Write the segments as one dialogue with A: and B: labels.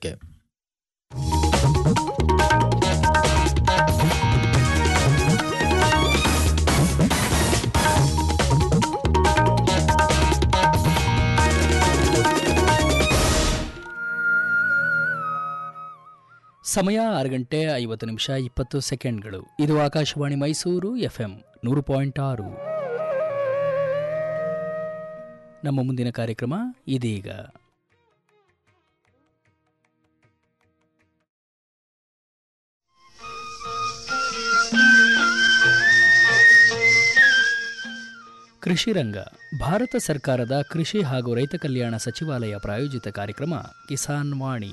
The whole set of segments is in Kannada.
A: ಮೂವತ್ತಕ್ಕೆ
B: ಸಮಯ ಆರು ಗಂಟೆ ಐವತ್ತು ನಿಮಿಷ ಇಪ್ಪತ್ತು ಸೆಕೆಂಡ್ಗಳು ಇದು ಆಕಾಶವಾಣಿ ಮೈಸೂರು ಎಫ್ಎಂ ನೂರು ಪಾಯಿಂಟ್ ಆರು ನಮ್ಮ ಮುಂದಿನ ಕಾರ್ಯಕ್ರಮ ಇದೀಗ ಕೃಷಿ ರಂಗ ಭಾರತ ಸರ್ಕಾರದ ಕೃಷಿ ಹಾಗೂ ರೈತ ಕಲ್ಯಾಣ ಸಚಿವಾಲಯ ಪ್ರಾಯೋಜಿತ ಕಾರ್ಯಕ್ರಮ ಕಿಸಾನ್ ವಾಣಿ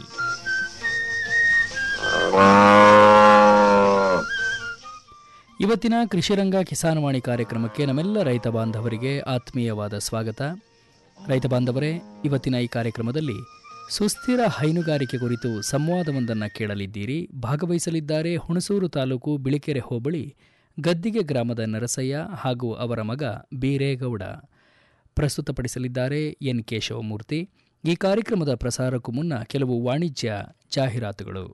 B: ಇವತ್ತಿನ ಕೃಷಿರಂಗ ಕಿಸಾನ್ ವಾಣಿ ಕಾರ್ಯಕ್ರಮಕ್ಕೆ ನಮ್ಮೆಲ್ಲ ರೈತ ಬಾಂಧವರಿಗೆ ಆತ್ಮೀಯವಾದ ಸ್ವಾಗತ ರೈತ ಬಾಂಧವರೇ ಇವತ್ತಿನ ಈ ಕಾರ್ಯಕ್ರಮದಲ್ಲಿ ಸುಸ್ಥಿರ ಹೈನುಗಾರಿಕೆ ಕುರಿತು ಸಂವಾದವೊಂದನ್ನು ಕೇಳಲಿದ್ದೀರಿ ಭಾಗವಹಿಸಲಿದ್ದಾರೆ ಹುಣಸೂರು ತಾಲೂಕು ಬಿಳಿಕೆರೆ ಹೋಬಳಿ ಗದ್ದಿಗೆ ಗ್ರಾಮದ ನರಸಯ್ಯ ಹಾಗೂ ಅವರ ಮಗ ಬೀರೇಗೌಡ ಪ್ರಸ್ತುತಪಡಿಸಲಿದ್ದಾರೆ ಎನ್ ಕೇಶವಮೂರ್ತಿ ಈ ಕಾರ್ಯಕ್ರಮದ ಪ್ರಸಾರಕ್ಕೂ ಮುನ್ನ ಕೆಲವು ವಾಣಿಜ್ಯ ಜಾಹೀರಾತುಗಳು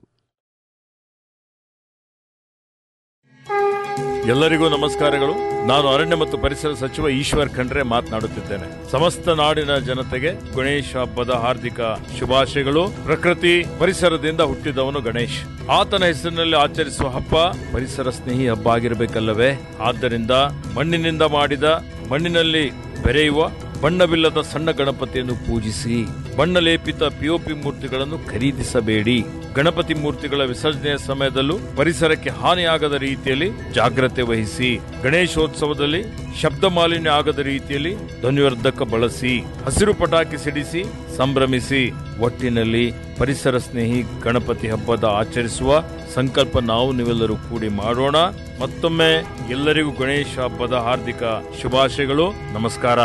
C: ಎಲ್ಲರಿಗೂ ನಮಸ್ಕಾರಗಳು ನಾನು ಅರಣ್ಯ ಮತ್ತು ಪರಿಸರ ಸಚಿವ ಈಶ್ವರ್ ಖಂಡ್ರೆ ಮಾತನಾಡುತ್ತಿದ್ದೇನೆ ಸಮಸ್ತ ನಾಡಿನ ಜನತೆಗೆ ಗಣೇಶ ಹಬ್ಬದ ಹಾರ್ದಿಕ ಶುಭಾಶಯಗಳು ಪ್ರಕೃತಿ ಪರಿಸರದಿಂದ ಹುಟ್ಟಿದವನು ಗಣೇಶ್ ಆತನ ಹೆಸರಿನಲ್ಲಿ ಆಚರಿಸುವ ಹಬ್ಬ ಪರಿಸರ ಸ್ನೇಹಿ ಹಬ್ಬ ಆಗಿರಬೇಕಲ್ಲವೇ ಆದ್ದರಿಂದ ಮಣ್ಣಿನಿಂದ ಮಾಡಿದ ಮಣ್ಣಿನಲ್ಲಿ ಬೆರೆಯುವ ಬಣ್ಣವಿಲ್ಲದ ಸಣ್ಣ ಗಣಪತಿಯನ್ನು ಪೂಜಿಸಿ ಬಣ್ಣ ಲೇಪಿತ ಪಿಒಪಿ ಮೂರ್ತಿಗಳನ್ನು ಖರೀದಿಸಬೇಡಿ ಗಣಪತಿ ಮೂರ್ತಿಗಳ ವಿಸರ್ಜನೆಯ ಸಮಯದಲ್ಲೂ ಪರಿಸರಕ್ಕೆ ಹಾನಿಯಾಗದ ರೀತಿಯಲ್ಲಿ ಜಾಗ್ರತೆ ವಹಿಸಿ ಗಣೇಶೋತ್ಸವದಲ್ಲಿ ಶಬ್ದ ಮಾಲಿನ್ಯ ಆಗದ ರೀತಿಯಲ್ಲಿ ಧ್ವನಿವರ್ಧಕ ಬಳಸಿ ಹಸಿರು ಪಟಾಕಿ ಸಿಡಿಸಿ ಸಂಭ್ರಮಿಸಿ ಒಟ್ಟಿನಲ್ಲಿ ಪರಿಸರ ಸ್ನೇಹಿ ಗಣಪತಿ ಹಬ್ಬದ ಆಚರಿಸುವ ಸಂಕಲ್ಪ ನಾವು ನೀವೆಲ್ಲರೂ ಕೂಡಿ ಮಾಡೋಣ ಮತ್ತೊಮ್ಮೆ ಎಲ್ಲರಿಗೂ ಗಣೇಶ ಹಬ್ಬದ ಹಾರ್ದಿಕ ಶುಭಾಶಯಗಳು ನಮಸ್ಕಾರ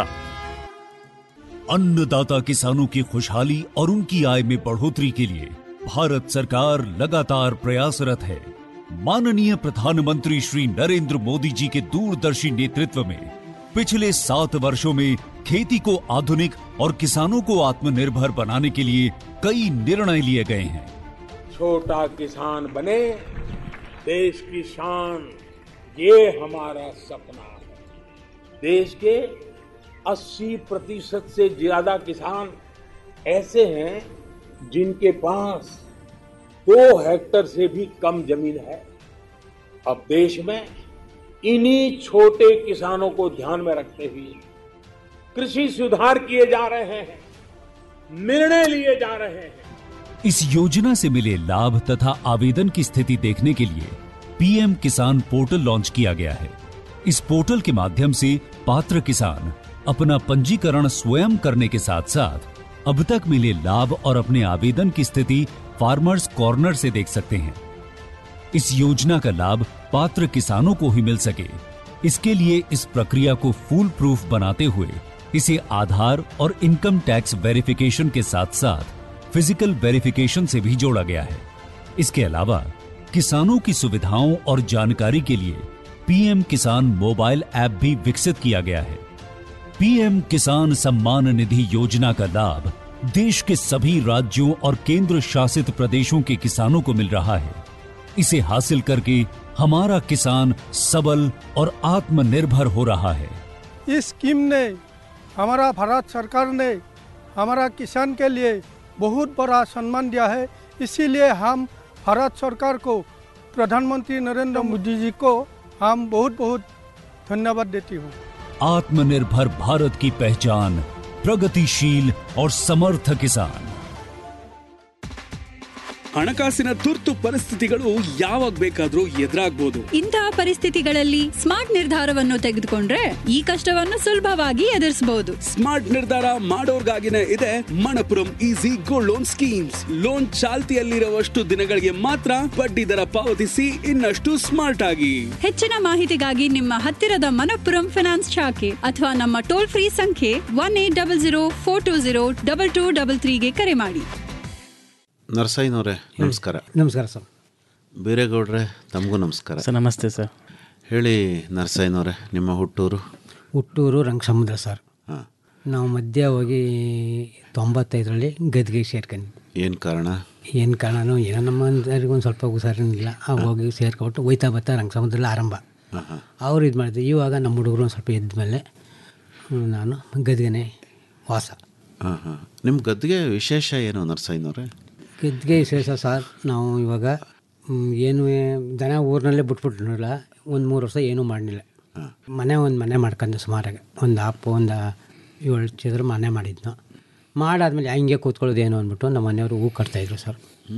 D: अन्नदाता किसानों की खुशहाली और उनकी आय में बढ़ोतरी के लिए भारत सरकार लगातार प्रयासरत है माननीय प्रधानमंत्री श्री नरेंद्र मोदी जी के दूरदर्शी नेतृत्व में पिछले सात वर्षों में खेती को आधुनिक और किसानों को आत्मनिर्भर बनाने के लिए कई निर्णय लिए गए हैं
E: छोटा किसान बने देश की शान ये हमारा सपना है देश के 80 प्रतिशत से ज्यादा किसान ऐसे हैं जिनके पास दो हेक्टर से भी कम जमीन है अब देश में इन्हीं छोटे किसानों को ध्यान में रखते हुए कृषि सुधार किए जा रहे हैं निर्णय लिए जा रहे हैं
D: इस योजना से मिले लाभ तथा आवेदन की स्थिति देखने के लिए पीएम किसान पोर्टल लॉन्च किया गया है इस पोर्टल के माध्यम से पात्र किसान अपना पंजीकरण स्वयं करने के साथ साथ अब तक मिले लाभ और अपने आवेदन की स्थिति फार्मर्स कॉर्नर से देख सकते हैं इस योजना का लाभ पात्र किसानों को ही मिल सके इसके लिए इस प्रक्रिया को फूल प्रूफ बनाते हुए इसे आधार और इनकम टैक्स वेरिफिकेशन के साथ साथ फिजिकल वेरिफिकेशन से भी जोड़ा गया है इसके अलावा किसानों की सुविधाओं और जानकारी के लिए पीएम किसान मोबाइल ऐप भी विकसित किया गया है पीएम किसान सम्मान निधि योजना का लाभ देश के सभी राज्यों और केंद्र शासित प्रदेशों के किसानों को मिल रहा है इसे हासिल करके हमारा किसान सबल और आत्मनिर्भर हो रहा है
F: इस स्कीम ने हमारा भारत सरकार ने हमारा किसान के लिए बहुत बड़ा सम्मान दिया है इसीलिए हम भारत सरकार को प्रधानमंत्री नरेंद्र मोदी जी को हम बहुत बहुत धन्यवाद देती हूँ
D: आत्मनिर्भर भारत की पहचान प्रगतिशील और समर्थ किसान
G: ಹಣಕಾಸಿನ ತುರ್ತು ಪರಿಸ್ಥಿತಿಗಳು ಯಾವಾಗ ಬೇಕಾದ್ರೂ ಎದುರಾಗ್ಬೋದು
H: ಇಂತಹ ಪರಿಸ್ಥಿತಿಗಳಲ್ಲಿ ಸ್ಮಾರ್ಟ್ ನಿರ್ಧಾರವನ್ನು ತೆಗೆದುಕೊಂಡ್ರೆ ಈ ಕಷ್ಟವನ್ನು ಸುಲಭವಾಗಿ ಎದುರಿಸಬಹುದು
G: ಸ್ಮಾರ್ಟ್ ನಿರ್ಧಾರ ಮಾಡೋರ್ಗಾಗಿನೇ ಇದೆ Manappuram easy gold loan schemes loan ಚಾಲ್ತಿಯಲ್ಲಿರುವಷ್ಟು ದಿನಗಳಿಗೆ ಮಾತ್ರ ಬಡ್ಡಿ ದರ ಪಾವತಿಸಿ ಇನ್ನಷ್ಟು ಸ್ಮಾರ್ಟ್ ಆಗಿ
H: ಹೆಚ್ಚಿನ ಮಾಹಿತಿಗಾಗಿ ನಿಮ್ಮ ಹತ್ತಿರದ ಮನಪ್ಪುರಂ ಫಿನಾನ್ಸ್ ಶಾಖೆ ಅಥವಾ ನಮ್ಮ ಟೋಲ್ ಫ್ರೀ ಸಂಖ್ಯೆ one eight double zero four two zero double two double ತ್ರೀಗೆ ಕರೆ ಮಾಡಿ
I: ನರಸಯ್ಯನವರೇ ನಮಸ್ಕಾರ
J: ನಮಸ್ಕಾರ ಸರ್
I: ಬೀರೇಗೌಡ್ರೆ ತಮಗೂ ನಮಸ್ಕಾರ
J: ಸರ್ ನಮಸ್ತೆ ಸರ್
I: ಹೇಳಿ ನರಸಯ್ಯನವರೇ ನಿಮ್ಮ ಹುಟ್ಟೂರು
J: ಹುಟ್ಟೂರು ರಂಗಸಮುದ್ರ ಸರ್
I: ಹಾಂ
A: ನಾವು ಮಧ್ಯ ಹೋಗಿ ತೊಂಬತ್ತೈದರಲ್ಲಿ ಗದ್ಗೆ ಸೇರ್ಕೊಂಡಿದ್ವಿ
I: ಏನು ಕಾರಣ
A: ಏನು ಕಾರಣನೋ ಏನೋ ನಮ್ಮ ಒಂದು ಸ್ವಲ್ಪ ಹುಷಾರಿರಲಿಲ್ಲ ಆ ಹೋಗಿ ಸೇರ್ಕೊಬಿಟ್ಟು ಹೋಯ್ತಾ ಬರ್ತಾ ರಂಗ ಸಮುದ್ರದಲ್ಲಿ ಆರಂಭ ಅವ್ರು ಇದು ಮಾಡಿದ್ರು ಇವಾಗ ನಮ್ಮ ಹುಡುಗರು ಒಂದು ಸ್ವಲ್ಪ ಎದ್ದ ಮೇಲೆ ನಾನು ಗದ್ಗೆನೆ ವಾಸ
I: ಹಾಂ ಹಾಂ ನಿಮ್ಮ ಗದ್ದಿಗೆ ವಿಶೇಷ ಏನು ನರಸಯ್ಯನವ್ರೆ
A: ಗದ್ಗೆ ವಿಶೇಷ ಸರ್ ನಾವು ಇವಾಗ ಮ್, ಏನು ದನ ಊರಿನಲ್ಲೇ ಬಿಟ್ಬಿಟ್ಟಿರಲಿಲ್ಲ ಒಂದು ಮೂರು ವರ್ಷ ಏನೂ ಮಾಡಲಿಲ್ಲ ಮನೆ ಒಂದು ಮನೆ ಮಾಡ್ಕೊಂಡು ಸುಮಾರಾಗಿ ಒಂದು ಆಪು ಒಂದು ಏಳು ಚಿದ್ರ ಮನೆ ಮಾಡಿದ್ನು ಮಾಡಾದ್ಮೇಲೆ ಹಿಂಗೆ ಕೂತ್ಕೊಳ್ಳೋದು ಏನು ಅಂದ್ಬಿಟ್ಟು ನಮ್ಮ ಮನೆಯವರು ಹೂ ಕಟ್ತಾಯಿದ್ರು ಸರ್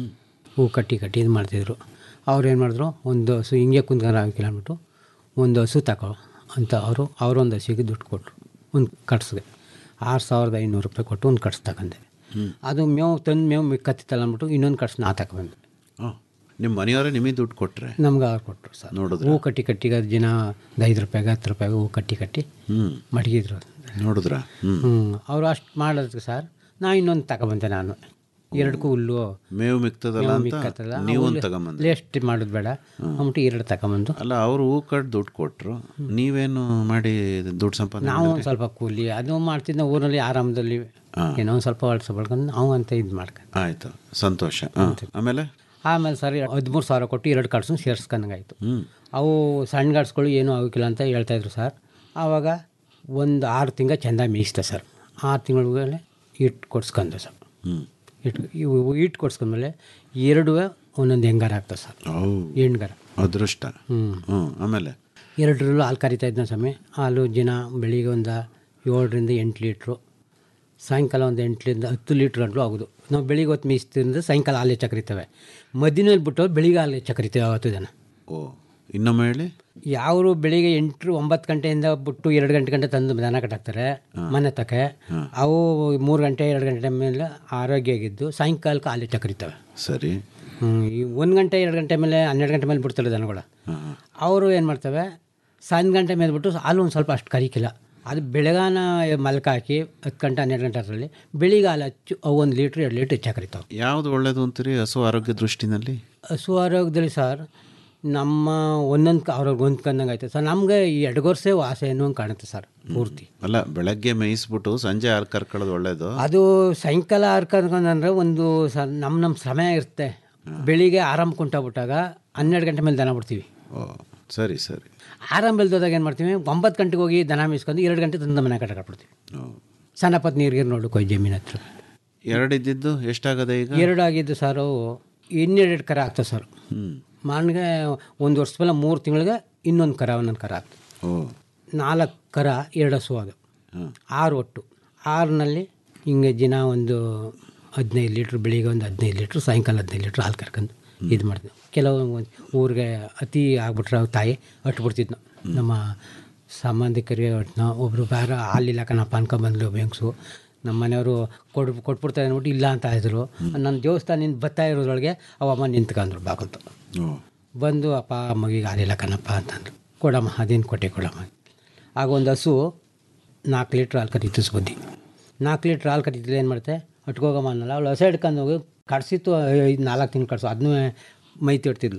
A: ಹೂ ಕಟ್ಟಿ ಕಟ್ಟಿ ಇದು ಮಾಡ್ತಿದ್ರು ಅವ್ರು ಏನು ಮಾಡಿದ್ರು ಒಂದು ಹಸು ಹಿಂಗೆ ಕುಂತ್ಕೊಂಡು ಆಗಿಲ್ಲ ಅಂದ್ಬಿಟ್ಟು ಒಂದು ಹಸು ತಗೋ ಅಂತ ಅವರು ಅವರೊಂದು ಹಸಿಗೆ ದುಡ್ಡು ಕೊಟ್ಟರು ಒಂದು ಕಟ್ಸಿದೆ ಆರು ಸಾವಿರದ ಐನೂರು ರೂಪಾಯಿ ಕೊಟ್ಟು ಒಂದು ಕಟ್ಸ್ ತಗೊಂಡೆ ಅದು ಮೇವು ತಂದು ಮೇವು ಮಿಕ್ಕತ್ತಿತ್ತಲ್ಲ ಅಂದ್ಬಿಟ್ಟು ಇನ್ನೊಂದು ಕಟ್ಸ್ ನಾ ತಗೊಂಡೆ
I: ಹಾಂ ನಿಮ್ಮ ಮನೆಯವರೇ ನಿಮಗೆ ದುಡ್ಡು ಕೊಟ್ಟರೆ
A: ನಮ್ಗೆ ಅವ್ರು ಕೊಟ್ಟರು ಸರ್
I: ನೋಡಿದ್ರೆ
A: ಹೂ ಕಟ್ಟಿ ಕಟ್ಟಿಗೆ ಅದು ದಿನ ಒಂದು ಐದು ರೂಪಾಯಿಗೆ ಹತ್ತು ರೂಪಾಯಿಗೆ ಹೂ ಕಟ್ಟಿ ಕಟ್ಟಿ
I: ಹ್ಞೂ
A: ಮಡಗಿದ್ರು
I: ನೋಡಿದ್ರಾ ಹ್ಞೂ
A: ಹ್ಞೂ ಅವರು ಅಷ್ಟು ಮಾಡೋದಕ್ಕೆ ಸರ್ ನಾ ಇನ್ನೊಂದು ತಗೊಬಂದೆ ನಾನು ಎರಡಕ್ಕೂ ಹುಲ್ಲು
I: ಮೇವು ಮಿಕ್ತದಲ್ಲ
A: ಮೇವು
I: ಅಂತ
A: ಮಿಕ್ಕತ್ತಲ್ಲ
I: ನೀವು ಒಂದು ತಗೊಂಬಂದ್ರಿ
A: ಲೇಸ್ಟ್ ಮಾಡೋದು ಬೇಡ ಅಂದ್ಬಿಟ್ಟು ಎರಡು ತಗೊಂಬಂದು
I: ಅಲ್ಲ ಅವರು ಹೂ ಕಟ್ಟು ದುಡ್ಡು ಕೊಟ್ಟರು ನೀವೇನು ಮಾಡಿ ದುಡ್ಡು ಸಂಪಾದನೆ
A: ನಾವು ಒಂದು ಸ್ವಲ್ಪ ಕೂಲಿ ಅದು ಮಾಡ್ತಿದ್ದ ಊರಲ್ಲಿ ಆರಾಮದಲ್ಲಿ ಏನೋ ಒಂದು ಸ್ವಲ್ಪ ಹೊಳ್ಸ ಬಳ್ಕೊಂಡು ನಾವು ಅಂತ ಇದು ಮಾಡ್ಕೊಂಡು
I: ಆಯಿತು ಸಂತೋಷ ಹಾಂ ಆಮೇಲೆ
A: ಆಮೇಲೆ ಸರಿ ಹದಿಮೂರು ಸಾವಿರ ಕೊಟ್ಟು ಎರಡು ಕಟ್ಸು ಸೇರಿಸ್ಕೊಂಡಂಗಾಯ್ತು
I: ಹ್ಞೂ
A: ಅವು ಸಣ್ಣ ಗಾಡ್ಸ್ಗಳು ಏನೂ ಆಗೋಕ್ಕಿಲ್ಲ ಅಂತ ಹೇಳ್ತಾಯಿದ್ರು ಸರ್ ಆವಾಗ ಒಂದು ಆರು ತಿಂಗಳು ಚೆಂದ ಮೇಯಿಸ್ತೆ ಸರ್ ಆರು ತಿಂಗಳಿಗೆ ಇಟ್ಟು ಕೊಡ್ಸ್ಕೊಂಡೆ ಸರ್
I: ಹ್ಞೂ
A: ಇಟ್ಟು ಇವು ಇಟ್ಟು ಕೊಡ್ಸ್ಕೊಂಡ್ಮೇಲೆ ಎರಡೂ ಒಂದೊಂದು ಹೆಂಗಾರ ಆಗ್ತದೆ ಸರ್
I: ಓ
A: ಹೆಣ್ಗಾರ
I: ಅದೃಷ್ಟ
A: ಹ್ಞೂ
I: ಹ್ಞೂ ಆಮೇಲೆ
A: ಎರಡರಲ್ಲೂ ಹಾಲು ಕರಿತಾ ಇದ್ದ ಸಮಯ ಹಾಲು ದಿನ ಬೆಳಿಗ್ಗೆ ಒಂದು ಏಳರಿಂದ ಎಂಟು ಲೀಟ್ರು ಸಾಯಂಕಾಲ ಒಂದು ಎಂಟರಿಂದ ಹತ್ತು ಲೀಟ್ರ್ ಗಂಟಲು ಆಗೋದು ನಾವು ಬೆಳಿಗ್ಗೆ ಹೊತ್ತು ಮೇಯಿಸ್ತಿದ್ರೆ ಸಾಯಂಕಾಲ ಹಾಲು ಹೆಚ್ಚು ಕರಿತೇವೆ ಮಧ್ಯಾಹ್ನಲ್ಲಿ ಬಿಟ್ಟು ಬೆಳಿಗ್ಗೆ ಹಾಲು ಹೆಚ್ಚು ಕರಿತೇವೆ ಅವತ್ತು ಜನ
I: ಓ ಇನ್ನೊಮ್ಮೆ ಹೇಳಿ
A: ಯಾವರು ಬೆಳಿಗ್ಗೆ ಎಂಟು ಒಂಬತ್ತು ಗಂಟೆಯಿಂದ ಬಿಟ್ಟು ಎರಡು ಗಂಟೆ ಗಂಟೆ ತಂದು ದನ ಕಟ್ಟಾಕ್ತಾರೆ ಮನೆ ತಕ್ಕೆ ಅವು ಮೂರು ಗಂಟೆ ಎರಡು ಗಂಟೆ ಮೇಲೆ ಆರೋಗ್ಯ ಆಗಿದ್ದು ಸಾಯಂಕಾಲಕ್ಕೆ ಹಾಲು ಹೆಚ್ಚು ಕರಿತವೆ
I: ಸರಿ
A: ಹ್ಮ್, ಈ ಒಂದು ಗಂಟೆ ಎರಡು ಗಂಟೆ ಮೇಲೆ ಹನ್ನೆರಡು ಗಂಟೆ ಮೇಲೆ ಬಿಡ್ತಾರೆ ದನಗಳು
I: ಹಾಂ
A: ಅವರು ಏನು ಮಾಡ್ತವೆ ಸಂಜೆ ಗಂಟೆ ಮೇಲೆ ಬಿಟ್ಟು ಹಾಲು ಒಂದು ಸ್ವಲ್ಪ ಅಷ್ಟು ಕರಿಕಿಲ್ಲ ಅದು ಬೆಳಗಾನ ಮಲ್ಕ ಹಾಕಿ ಹತ್ತು ಗಂಟೆ ಹನ್ನೆರಡು ಗಂಟೆ ಅದರಲ್ಲಿ ಬೆಳಿಗ್ಗೆ ಹಾಲು ಹಚ್ಚು ಅವು ಒಂದು ಲೀಟ್ರ್ ಎರಡು ಲೀಟ್ರ್ ಹೆಚ್ಚು ಕರಿತಾವೆ
I: ಯಾವುದು ಒಳ್ಳೇದು ಅಂತೀರಿ ಹಸು ಆರೋಗ್ಯ ದೃಷ್ಟಿನಲ್ಲಿ
A: ಹಸು ಆರೋಗ್ಯದಲ್ಲಿ ಸರ್ ನಮ್ಮ ಒಂದೊಂದು ಅವ್ರಿಗೆ ಹೊಂದ್ಕೊಂಡಂಗೆ ಆಯ್ತು ಸರ್ ನಮಗೆ ಈ ಎಡಗೊರ್ಸೆ ವಾಸೆ ಅನ್ನೋ ಹಂಗೆ ಕಾಣುತ್ತೆ ಸರ್ ಪೂರ್ತಿ
I: ಅಲ್ಲ ಬೆಳಗ್ಗೆ ಮೇಯಿಸ್ಬಿಟ್ಟು ಸಂಜೆ ಹಾಲು ಕರ್ಕೊಳ್ಳೋದು ಒಳ್ಳೇದು
A: ಅದು ಸಾಯಂಕಾಲ ಹರ್ಕೊಂಡ್ರೆ ಒಂದು ಸ ನಮ್ಮ ನಮ್ಮ ಸಮಯ ಇರುತ್ತೆ ಬೆಳಿಗ್ಗೆ ಆರಾಮ್ ಕುಂಟಾಗ್ಬಿಟ್ಟಾಗ ಹನ್ನೆರಡು ಗಂಟೆ ಮೇಲೆ ದನ ಬಿಡ್ತೀವಿ
I: ಓ ಸರಿ ಸರಿ
A: ಆರಾಮ್ ಬೆಲ್ದೋದಾಗ ಏನು ಮಾಡ್ತೀವಿ ಒಂಬತ್ತು ಗಂಟೆಗೆ ಹೋಗಿ ದನ ಮೇಯಿಸ್ಕೊಂಡು ಎರಡು ಗಂಟೆ ತಂದು ಮನೆ ಕಟ್ಟಾಕ್ಬಿಡ್ತೀವಿ
I: ಓ
A: ಸಣ್ಣ ಪತ್ ನೀರಿಗೆ ನೋಡೋಕೆ ಜಮೀನು ಹತ್ರ
I: ಎರಡಿದ್ದಿದ್ದು ಎಷ್ಟಾಗದೆ ಈಗ
A: ಎರಡು ಆಗಿದ್ದು ಸರ್ ಅವು ಇನ್ನೆರಡು ಕರ ಆಗ್ತದೆ ಸರ್
I: ಹ್ಞೂ
A: ಮಾನ್ಗೆ ಒಂದು ವರ್ಷದ ಮೇಲೆ ಮೂರು ತಿಂಗಳಿಗೆ ಇನ್ನೊಂದು ಕರ ಒಂದೊಂದು ಕರ ಆಗ್ತದೆ
I: ಓ
A: ನಾಲ್ಕು ಕರ ಎರಡು ಹಸು ಅದು
I: ಹಾಂ
A: ಆರು ಒಟ್ಟು ಆರಿನಲ್ಲಿ ಹಿಂಗೆ ದಿನ ಒಂದು ಹದಿನೈದು ಲೀಟ್ರ್ ಬೆಳಿಗ್ಗೆ ಒಂದು ಹದಿನೈದು ಲೀಟ್ರ್ ಸಾಯಂಕಾಲ ಹದಿನೈದು ಲೀಟ್ರ್ ಹಾಲು ಕರ್ಕೊಂಡು ಇದು ಮಾಡ್ತೀವಿ ಕೆಲವು ಒಂದ್ ಊರಿಗೆ ಅತಿ ಆಗ್ಬಿಟ್ರೆ ಅವ್ರ ತಾಯಿ ಅಟ್ಬಿಡ್ತಿದ್ನು ನಮ್ಮ ಸಂಬಂಧಿಕರಿಗೆ ನಾವು ಒಬ್ಬರು ಬೇರೆ ಹಾಲಿಲ್ಲ ಕಣಪ್ಪ ಅನ್ಕೊಂಬಂದ್ಲು ಬೆಂಗ್ಸು ನಮ್ಮ ಮನೆಯವರು ಕೊಡ್ ಕೊಟ್ಬಿಡ್ತಾರೆ ಅಂದ್ಬಿಟ್ಟು ಇಲ್ಲ ಅಂತ ಇದ್ರು ನನ್ನ ದೇವಸ್ಥಾನದಿಂದ ಬರ್ತಾ ಇರೋದ್ರೊಳಗೆ ಅವಮ್ಮ ನಿಂತ್ಕೊಂಡ್ರು ಬಾಕಂತು
I: ಓ
A: ಬಂದು ಅಪ್ಪ ಮಗಿಗೆ ಹಾಲಿಲ್ಲ ಕಣಪ್ಪ ಅಂತಂದ್ರು ಕೊಡಮ್ಮ ಅದೇನು ಕೊಟ್ಟೆ ಕೊಡಮ್ಮ ಆಗ ಒಂದು ಹಸು ನಾಲ್ಕು ಲೀಟ್ರ್ ಹಾಲು ಕರೀತು ಬುದ್ಧಿ ನಾಲ್ಕು ಲೀಟ್ರ್ ಹಾಲು ಕರೀತಿಲ್ಲ ಏನು ಮಾಡುತ್ತೆ ಅಟ್ಕೋಗಮ್ಮ ಅನ್ನಲ್ಲ ಅವಳು ಹಸ ಹಿಡ್ಕೊಂಡು ಹೋಗಿ ಕಡ್ಸಿತ್ತು ಐದು ನಾಲ್ಕು ತಿಂಗಳು ಕಡ್ಸು ಅದನ್ನೂ ಮೈ ತಿಡ್ತಿದ್ಲು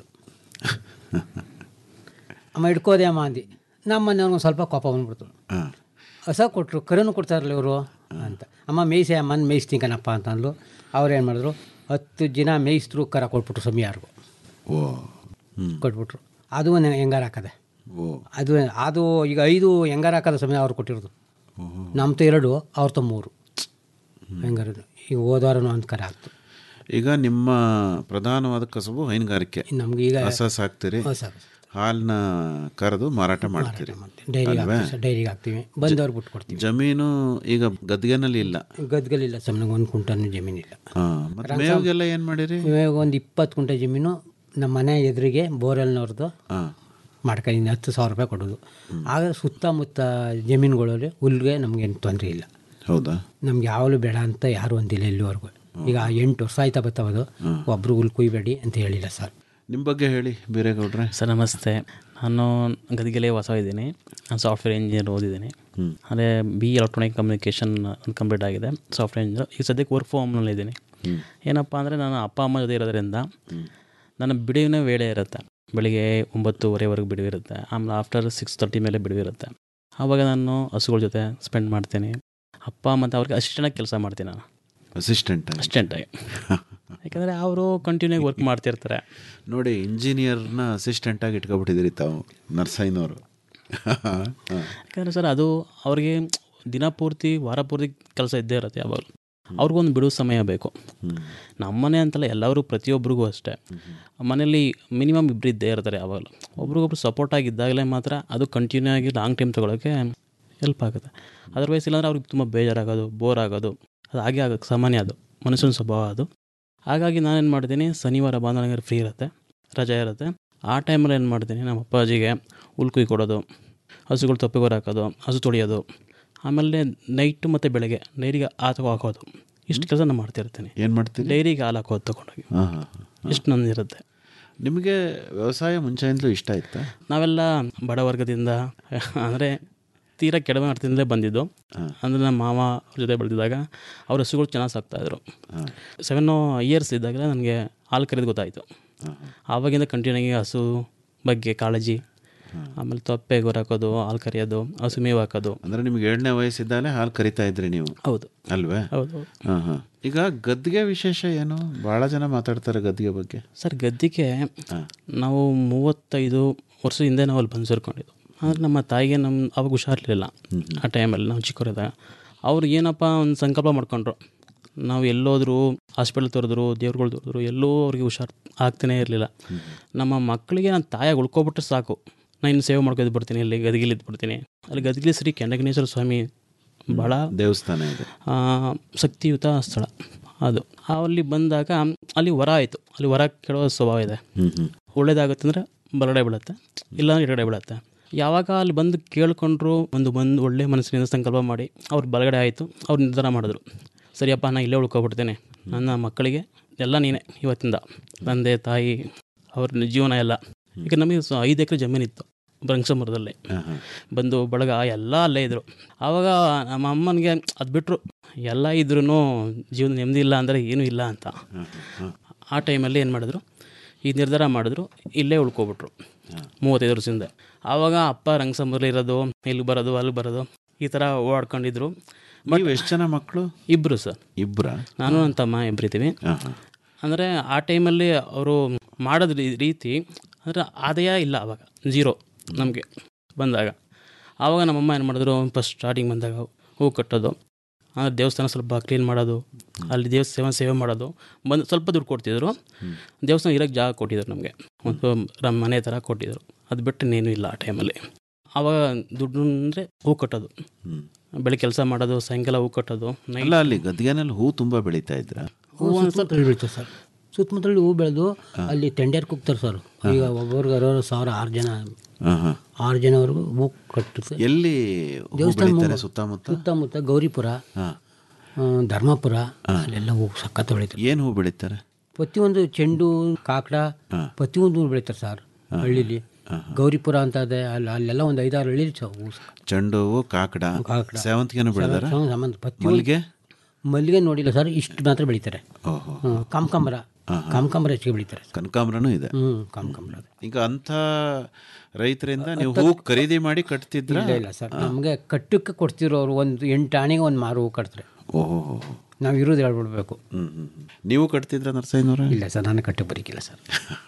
A: ಅಮ್ಮ ಹಿಡ್ಕೋದೆ ಅಮ್ಮ ಅಂದು ನಮ್ಮ ಮನೆಯವ್ರಿಗೆ ಸ್ವಲ್ಪ ಕೋಪ ಬಂದ್ಬಿಡ್ತು
I: ಹಾಂ
A: ಹೊಸ ಕೊಟ್ಟರು ಕರೆನೂ ಕೊಡ್ತಾರಲ್ಲ ಇವರು ಅಂತ ಅಮ್ಮ ಮೇಯ್ಸೆ ಅಮ್ಮನ ಮೇಯಿಸ್ತೀನಿ ಕಣಪ್ಪ ಅಂತ ಅಂದ್ಲು ಅವ್ರು ಏನು ಮಾಡಿದ್ರು ಹತ್ತು ಜನ ಮೇಯಿಸಿದ್ರು ಕರ ಕೊಟ್ಬಿಟ್ರು ಸಮಯ ಯಾರಿಗೂ
I: ಓ ಹ್ಞೂ
A: ಕೊಟ್ಬಿಟ್ರು ಅದು ಒಂದು ಹೆಂಗಾರ ಹಾಕದೆ
I: ಓ
A: ಅದು ಅದು ಈಗ ಐದು ಹೆಂಗಾರ ಹಾಕದ ಸಮಯ ಅವ್ರು ಕೊಟ್ಟಿರೋದು ನಮ್ದು ಎರಡು ಅವ್ರದ್ದು ಮೂರು ಹೆಂಗಾರ ಈಗ ಹೋದವಾರನು ಒಂದು ಕರೆ ಆಗ್ತು
I: ಈಗ ನಿಮ್ಮ ಪ್ರಧಾನವಾದ ಕಸಬು ಹೈನುಗಾರಿಕೆ
A: ನಮ್ಗೆ ಈಗ
I: ಹಸ ಸಾಕ್ತೀರಿ
A: ಹೊಸ
I: ಹಾಲನ್ನ ಕರೆದು ಮಾರಾಟ ಮಾಡ್ತೀರಿ
A: ಡೈರಿಗೆ
I: ಅಲ್ವೇ?
A: ಹಾಕ್ತೀವಿ ಡೈರಿಗೆ ಹಾಕ್ತೀವಿ ಬಂದವ್ರು ಬಿಟ್ಟು ಕೊಡ್ತೀವಿ
I: ಜಮೀನು ಈಗ ಗದ್ಗೆನಲ್ಲಿ ಇಲ್ಲ
A: ಗದ್ಗಲಿಲ್ಲ ಸರ್ ನಮ್ಗೆ ಒಂದು ಕುಂಟನೂ ಜಮೀನಿಲ್ಲ
I: ಹಾಂ ಮತ್ತೆ ಮೇವಿಗೆಲ್ಲ ಏನು ಮಾಡಿರಿ
A: ಇವಾಗ ಒಂದು ಇಪ್ಪತ್ತು ಕುಂಟೆ ಜಮೀನು ನಮ್ಮ ಮನೆ ಎದುರಿಗೆ ಬೋರ್ವೆಲ್ನವ್ರದ್ದು
I: ಹಾಂ
A: ಮಾಡ್ಕೊಂಡಿದ್ದೀನಿ ಹತ್ತು ಸಾವಿರ ರೂಪಾಯಿ ಕೊಡೋದು ಆಗ ಸುತ್ತಮುತ್ತ ಜಮೀನುಗಳಲ್ಲಿ ಹುಲ್ಗೆ ನಮಗೇನು ತೊಂದರೆ ಇಲ್ಲ
I: ಹೌದಾ
A: ನಮ್ಗೆ ಯಾವಾಗಲೂ ಬೇಡ ಅಂತ ಯಾರು ಅಂದಿಲ್ಲ ಇಲ್ಲಿವರೆಗೂ ಈಗ ಎಂಟು ವರ್ಷ ಆಯ್ತಾ ಬರ್ತಾವದು ಒಬ್ಬರು ಹುಲ್ ಕುಯ್ಬೇಡಿ ಅಂತ ಹೇಳಿಲ್ಲ ಸರ್
I: ನಿಮ್ಮ ಬಗ್ಗೆ ಹೇಳಿ ಬೀರೇಗೌಡ್ರೆ
J: ಸರ್ ನಮಸ್ತೆ ನಾನು ಗದಿಗೆಲೆ ವಾಸ ಇದ್ದೀನಿ ನಾನು ಸಾಫ್ಟ್ವೇರ್ ಇಂಜಿನಿಯರ್ ಓದಿದ್ದೀನಿ ಅದೇ ಬಿ ಎಲೆಕ್ಟ್ರಾನಿಕ್ ಕಮ್ಯುನಿಕೇಷನ್ ಕಂಪ್ಲೀಟ್ ಆಗಿದೆ ಸಾಫ್ಟ್ವೇರ್ ಇಂಜಿನಿಯರ್ ಈಗ ಸದ್ಯಕ್ಕೆ ವರ್ಕ್ ಫ್ರಮ್ ಇದ್ದೀನಿ ಏನಪ್ಪ ಅಂದರೆ ನಾನು ಅಪ್ಪ ಅಮ್ಮ ಜೊತೆ ಇರೋದ್ರಿಂದ ನನ್ನ ಬಿಡುವಿನ ವೇಳೆ ಇರುತ್ತೆ ಬೆಳಿಗ್ಗೆ ಒಂಬತ್ತುವರೆವರೆಗೆ ಬಿಡುವಿರುತ್ತೆ ಆಮೇಲೆ ಆಫ್ಟರ್ ಸಿಕ್ಸ್ ತರ್ಟಿ ಮೇಲೆ ಬಿಡುವಿರುತ್ತೆ ಆವಾಗ ನಾನು ಹಸುಗಳ ಜೊತೆ ಸ್ಪೆಂಡ್ ಮಾಡ್ತೀನಿ ಅಪ್ಪ ಮತ್ತು ಅವ್ರಿಗೆ ಅಸಿಸ್ಟೆಂಟಾಗಿ ಕೆಲಸ ಮಾಡ್ತೀನಿ ನಾನು
I: ಅಸಿಸ್ಟೆಂಟ್
J: ಅಸಿಸ್ಟೆಂಟಾಗಿ ಯಾಕಂದರೆ ಅವರು ಕಂಟಿನ್ಯೂ ವರ್ಕ್ ಮಾಡ್ತಿರ್ತಾರೆ
I: ನೋಡಿ ಇಂಜಿನಿಯರ್ನ ಅಸಿಸ್ಟೆಂಟಾಗಿ ಇಟ್ಕೊಬಿಟ್ಟಿದ್ದೀರಿ ತಾವು ನರ್ಸೈನವರು
J: ಯಾಕಂದರೆ ಸರ್ ಅದು ಅವ್ರಿಗೆ ದಿನ ಪೂರ್ತಿ ವಾರ ಪೂರ್ತಿ ಕೆಲಸ ಇದ್ದೇ ಇರುತ್ತೆ ಯಾವಾಗಲೂ ಅವ್ರಿಗೊಂದು ಬಿಡುವ ಸಮಯ ಬೇಕು ನಮ್ಮನೆ ಅಂತಲ್ಲ ಎಲ್ಲರೂ ಪ್ರತಿಯೊಬ್ಬರಿಗೂ ಅಷ್ಟೇ ಮನೇಲಿ ಮಿನಿಮಮ್ ಇಬ್ಬರು ಇದ್ದೇ ಇರ್ತಾರೆ ಯಾವಾಗಲೂ ಒಬ್ರಿಗೊಬ್ರು ಸಪೋರ್ಟ್ ಆಗಿದ್ದಾಗಲೇ ಮಾತ್ರ ಅದು ಕಂಟಿನ್ಯೂ ಆಗಿ ಲಾಂಗ್ ಟೈಮ್ ತೊಗೊಳಕ್ಕೆ ಹೆಲ್ಪ್ ಆಗುತ್ತೆ ಅದರ್ವೈಸ್ ಇಲ್ಲಾಂದ್ರೆ ಅವ್ರಿಗೆ ತುಂಬ ಬೇಜಾರಾಗೋದು ಬೋರ್ ಆಗೋದು ಅದು ಹಾಗೆ ಆಗೋಕ್ಕೆ ಸಾಮಾನ್ಯ ಅದು ಮನುಷ್ಯನ ಸ್ವಭಾವ ಅದು ಹಾಗಾಗಿ ನಾನೇನು ಮಾಡ್ತೀನಿ ಶನಿವಾರ ಭಾನುವಾರ ಫ್ರೀ ಇರುತ್ತೆ ರಜೆ ಇರುತ್ತೆ ಆ ಟೈಮಲ್ಲಿ ಏನು ಮಾಡ್ತೀನಿ ನಮ್ಮ ಅಪ್ಪಾಜಿಗೆ ಹುಲ್ ಕುಯ್ ಕೊಡೋದು ಹಸುಗಳು ತೊಪ್ಪಿಗೊರ ಹಾಕೋದು ಹಸು ತೊಳೆಯೋದು ಆಮೇಲೆ ನೈಟು ಮತ್ತು ಬೆಳಗ್ಗೆ ಡೈರಿಗೆ ಹಾಲು ಹಾಕೋದು ಇಷ್ಟು ಕೆಲಸ ನಾನು ಮಾಡ್ತಿರ್ತೀನಿ
I: ಏನು ಮಾಡ್ತೀರಿ
J: ಡೈರಿಗೆ ಹಾಲು ಹಾಕೋದು ತೊಗೊಂಡೋಗಿ
I: ಹಾಂ ಹಾಂ
J: ಇಷ್ಟು ನಂದು ಇರುತ್ತೆ
I: ನಿಮಗೆ ವ್ಯವಸಾಯ ಮುಂಚೆಯಿಂದಲೂ ಇಷ್ಟ ಇತ್ತಾ
J: ನಾವೆಲ್ಲ ಬಡವರ್ಗದಿಂದ ಅಂದರೆ ತೀರಾ ಕೆಳಗೆ ಅರ್ಥದಿಂದಲೇ ಬಂದಿದ್ದು ಅಂದರೆ ನಮ್ಮ ಮಾವ ಅವ್ರ ಜೊತೆ ಬೆಳೆದಿದ್ದಾಗ ಅವ್ರ ಹಸುಗಳು ಚೆನ್ನಾಗಿ ಸಾಕ್ತಾಯಿದ್ರು ಸೆವೆನ್ ಇಯರ್ಸ್ ಇದ್ದಾಗ ನನಗೆ ಹಾಲು ಕರೆದು ಗೊತ್ತಾಯಿತು ಆವಾಗಿಂದ ಕಂಟಿನ್ಯೂ ಆಗಿ ಹಸು ಬಗ್ಗೆ ಕಾಳಜಿ ಆಮೇಲೆ ತೊಪ್ಪೆ ಗೊರಾಕೋದು ಹಾಲು ಕರೆಯೋದು ಹಸು ಮೇವು ಹಾಕೋದು
I: ಅಂದರೆ ನಿಮ್ಗೆ ಏಳನೇ ವಯಸ್ಸಿದ್ದಾಲೆ ಹಾಲು ಕರಿತಾ ಇದ್ರಿ ನೀವು
J: ಹೌದು
I: ಅಲ್ವೇ
J: ಹೌದು
I: ಹಾಂ ಹಾಂ ಈಗ ಗದ್ದಿಗೆ ವಿಶೇಷ ಏನು ಭಾಳ ಜನ ಮಾತಾಡ್ತಾರೆ ಗದ್ದಿಗೆ ಬಗ್ಗೆ
J: ಸರ್ ಗದ್ದಿಗೆ ನಾವು ಮೂವತ್ತೈದು ವರ್ಷ ಹಿಂದೆ ನಾವು ಅಲ್ಲಿ ಬಂದು ಸೇರ್ಕೊಂಡಿದ್ದು ಆದರೆ ನಮ್ಮ ತಾಯಿಗೆ ನಮ್ಮ ಅವಾಗ ಹುಷಾರಿರಲಿಲ್ಲ ಆ ಟೈಮಲ್ಲಿ ನಾವು ಚಿಕ್ಕವರಿದ್ದಾಗ ಅವ್ರು ಏನಪ್ಪ ಒಂದು ಸಂಕಲ್ಪ ಮಾಡ್ಕೊಂಡ್ರು ನಾವು ಎಲ್ಲೋದ್ರು ಹಾಸ್ಪಿಟಲ್ ತೋರಿದ್ರು ದೇವ್ರುಗಳು ತೋರಿದ್ರು ಎಲ್ಲೂ ಅವ್ರಿಗೆ ಹುಷಾರು ಆಗ್ತಾನೇ ಇರಲಿಲ್ಲ ನಮ್ಮ ಮಕ್ಕಳಿಗೆ ನಾನು ತಾಯಾಗಿ ಉಳ್ಕೊಬಿಟ್ರೆ ಸಾಕು ನಾನು ಇನ್ನು ಸೇವೆ ಮಾಡ್ಕೊಂಡು ಬರ್ತೀನಿ ಇಲ್ಲಿ ಗದಗಿಲಿ ಇದ್ಬಿಡ್ತೀನಿ ಅಲ್ಲಿ ಗದಗಿಲಿ ಶ್ರೀ ಕೆಂಡಗಣೇಶ್ವರ ಸ್ವಾಮಿ ಭಾಳ
I: ದೇವಸ್ಥಾನ ಇದೆ
J: ಆ, ಶಕ್ತಿಯುತ ಸ್ಥಳ ಅದು ಅಲ್ಲಿ ಬಂದಾಗ ಅಲ್ಲಿ ವರ ಆಯಿತು ಅಲ್ಲಿ ವರ ಕೇಳೋ ಸ್ವಭಾವ ಇದೆ
I: ಹ್ಞೂ ಹ್ಞೂ
J: ಒಳ್ಳೇದಾಗುತ್ತೆ ಅಂದರೆ ಬಲಗಡೆ ಬೀಳುತ್ತೆ ಇಲ್ಲ ಎಡಗಡೆ ಬೀಳುತ್ತೆ ಯಾವಾಗ ಅಲ್ಲಿ ಬಂದು ಕೇಳ್ಕೊಂಡ್ರು ಒಂದು ಬಂದು ಒಳ್ಳೆ ಮನಸ್ಸಿನಿಂದ ಸಂಕಲ್ಪ ಮಾಡಿ ಅವ್ರು ಬಲಗಡೆ ಆಯಿತು ಅವ್ರು ನಿರ್ಧಾರ ಮಾಡಿದ್ರು ಸರಿಯಪ್ಪ ನಾನು ಇಲ್ಲೇ ಉಳ್ಕೊಬಿಡ್ತೇನೆ ನನ್ನ ಮಕ್ಕಳಿಗೆ ಎಲ್ಲ ನೀನೇ ಇವತ್ತಿಂದ ತಂದೆ ತಾಯಿ ಅವ್ರ ಜೀವನ ಎಲ್ಲ ಈಗ ನಮಗೆ ಸ- ಐದು ಎಕರೆ ಜಮೀನಿತ್ತು ಬ್ರಂಕ್ಸಮರದಲ್ಲಿ ಬಂದು ಬಳಗ ಎಲ್ಲ ಅಲ್ಲೇ ಇದ್ದರು ಆವಾಗ ನಮ್ಮ ಅಮ್ಮನಿಗೆ ಅದು ಬಿಟ್ಟರು ಎಲ್ಲ ಇದ್ರೂ ಜೀವನ ನೆಮ್ಮದಿ ಇಲ್ಲ ಅಂದರೆ ಏನೂ ಇಲ್ಲ ಅಂತ ಆ ಟೈಮಲ್ಲಿ ಏನು ಮಾಡಿದ್ರು ಈ ನಿರ್ಧಾರ ಮಾಡಿದ್ರು ಇಲ್ಲೇ ಉಳ್ಕೊಬಿಟ್ರು ಮೂವತ್ತೈದು ವರ್ಷದಿಂದ ಆವಾಗ ಅಪ್ಪ ರಂಗಸಂಬರ್ಲಿ ಇರೋದು ಇಲ್ಲಿ ಬರೋದು ಅಲ್ಲಿ ಬರೋದು ಈ ಥರ ಓಡಾಡ್ಕೊಂಡಿದ್ರು
I: ನೀವು ಎಷ್ಟು ಜನ ಮಕ್ಕಳು
J: ಇಬ್ಬರು ಸರ್
I: ಇಬ್ಬರಾ
J: ನಾನು ನನ್ನ ತಮ್ಮ ಇಬ್ಬರಿದ್ದೀವಿ ಅಂದರೆ ಆ ಟೈಮಲ್ಲಿ ಅವರು ಮಾಡೋದು ರೀ- ರೀತಿ ಅಂದರೆ ಆದಾಯ ಇಲ್ಲ ಆವಾಗ ಜೀರೋ ನಮಗೆ ಬಂದಾಗ ಆವಾಗ ನಮ್ಮಮ್ಮ ಏನು ಮಾಡಿದ್ರು ಫಸ್ಟ್ ಸ್ಟಾರ್ಟಿಂಗ್ ಬಂದಾಗ ಹೂ ಕಟ್ಟೋದು ಅಂದರೆ ದೇವಸ್ಥಾನ ಸ್ವಲ್ಪ ಕ್ಲೀನ್ ಮಾಡೋದು ಅಲ್ಲಿ ದೇವ ಸೇವೆ ಸೇವೆ ಮಾಡೋದು ಬಂದು ಸ್ವಲ್ಪ ದುಡ್ಡು ಕೊಡ್ತಿದ್ರು ದೇವಸ್ಥಾನ ಇರೋಕ್ಕೆ ಜಾಗ ಕೊಟ್ಟಿದ್ರು ನಮಗೆ ಒಂದು ರ- ಮನೆ ಥರ ಕೊಟ್ಟಿದ್ರು ಅದು ಬಿಟ್ಟು ಇನ್ನೇನು ಇಲ್ಲ ಆ ಟೈಮಲ್ಲಿ ಆವಾಗ ದುಡ್ಡು ಅಂದರೆ ಹೂ ಕಟ್ಟೋದು ಬೆಳಗ್ಗೆ ಕೆಲಸ ಮಾಡೋದು ಸಾಯಂಕಾಲ ಹೂ ಕಟ್ಟೋದು ನೈಟ್
I: ಅಲ್ಲ ಅಲ್ಲಿ ಗದ್ಗೆನಲ್ಲಿ ಹೂ ತುಂಬ ಬೆಳೀತಾ ಇದ್ರ
A: ಹೂ ಸುತ್ತಮುತ್ತಲು ಬೆಳೀತದೆ ಸರ್ ಸುತ್ತಮುತ್ತಲು ಹೂ ಬೆಳೆದು ಅಲ್ಲಿ ಟೆಂಡರ್ ಕುಗ್ತಾರೆ ಸರ್ ಈಗ ಒಬ್ಬರಿಗೆ ಅರವತ್ತು ಸಾವಿರ ಆರು ಜನ
I: ಹಾಂ ಹಾಂ
A: ಆರು ಜನವರೆಗೂ ಹೂ ಕಟ್ಟುತ್ತೆ
I: ಎಲ್ಲಿ ಹೂ
A: ದೇವಸ್ಥಾನ
I: ಬೆಳೀತಾರೆ
A: ಮುಂದೆ.
I: ಸುತ್ತಮುತ್ತ
A: ಸುತ್ತಮುತ್ತ ಗೌರಿಪುರ
I: ಹಾಂ
A: ಆ, ಧರ್ಮಪುರ ಅಲ್ಲೆಲ್ಲ ಹೂ ಸಖತ್ ಬೆಳೀತಾರೆ
I: ಏನು ಹೂ ಬೆಳೀತಾರೆ
A: ಪ್ರತಿಯೊಂದು ಚೆಂಡು ಕಾಕಡ ಪ್ರತಿಯೊಂದು ಹೂ ಬೆಳೀತಾರೆ ಸರ್ ಹಳ್ಳಿಲಿ ಗೌರಿಪುರ ಅಂತ ಇದೆ ಅಲ್ಲಿ ಅಲ್ಲೆಲ್ಲ ಒಂದು ಐದಾರು ಹಳ್ಳಿ ಸ- ಹೂ ಸ-
I: ಚೆಂಡು ಹೂವು ಕಾಕಡ
A: ಕಾಕಡ.
I: ಸೇವಂತಿಗೆನೂ ಬೆಳೆದಾರ
A: ಸೇವಂತಿಗೆ ಸಂಬಂಧ ಪ್ರತಿಯೊಂದು-
I: ಮಲ್ಲಿಗೆ
A: ಮಲ್ಲಿಗೆ ನೋಡಿಲ್ಲ ಸರ್ ಇಷ್ಟು ಮಾತ್ರ ಬೆಳೀತಾರೆ
I: ಓಹೋ
A: ಹ್ಮ್, ಕಾಮಕಾಂಬರ ಕಾಮಕಾಂಬರ ಹೆಚ್ಚಿಗೆ ಬೆಳೀತಾರೆ
I: ಕನಕಾಂಬ್ರನೂ ಇದೆ
A: ಹ್ಞೂ ಕಾಮಕಾಂಬರ ಅದು.
I: ಈಗ ಅಂಥ ರೈತರಿಂದ ನೀವು ಹೂ ಖರೀದಿ ಮಾಡಿ ಕಟ್ತಿದ್ರ
A: ಇಲ್ಲ ಇಲ್ಲ ಸರ್ ನಮಗೆ ಕಟ್ಟಕ್ಕೆ ಕೊಡ್ತಿರೋ ಅವರು ಒಂದು ಎಂಟು ಆಣೆಗೆ ಒಂದು ಮಾರು ಹೂ ಕಟ್ತಾರೆ
I: ಓಹೋ
A: ನಾವು ಇರೋದು ಹೇಳ್ಬಿಡ್ಬೇಕು
I: ಹ್ಮ್ ಹ್ಮ್ ಹ್ಮ್. ನೀವು ಕಟ್ತಿದ್ರ ನರಸಯ್ಯನವ್ರ
A: ಇಲ್ಲ ಸರ್ ನಾನು ಕಟ್ಟಕ್ಕೆ ಬರೀಕಿಲ್ಲ ಸರ್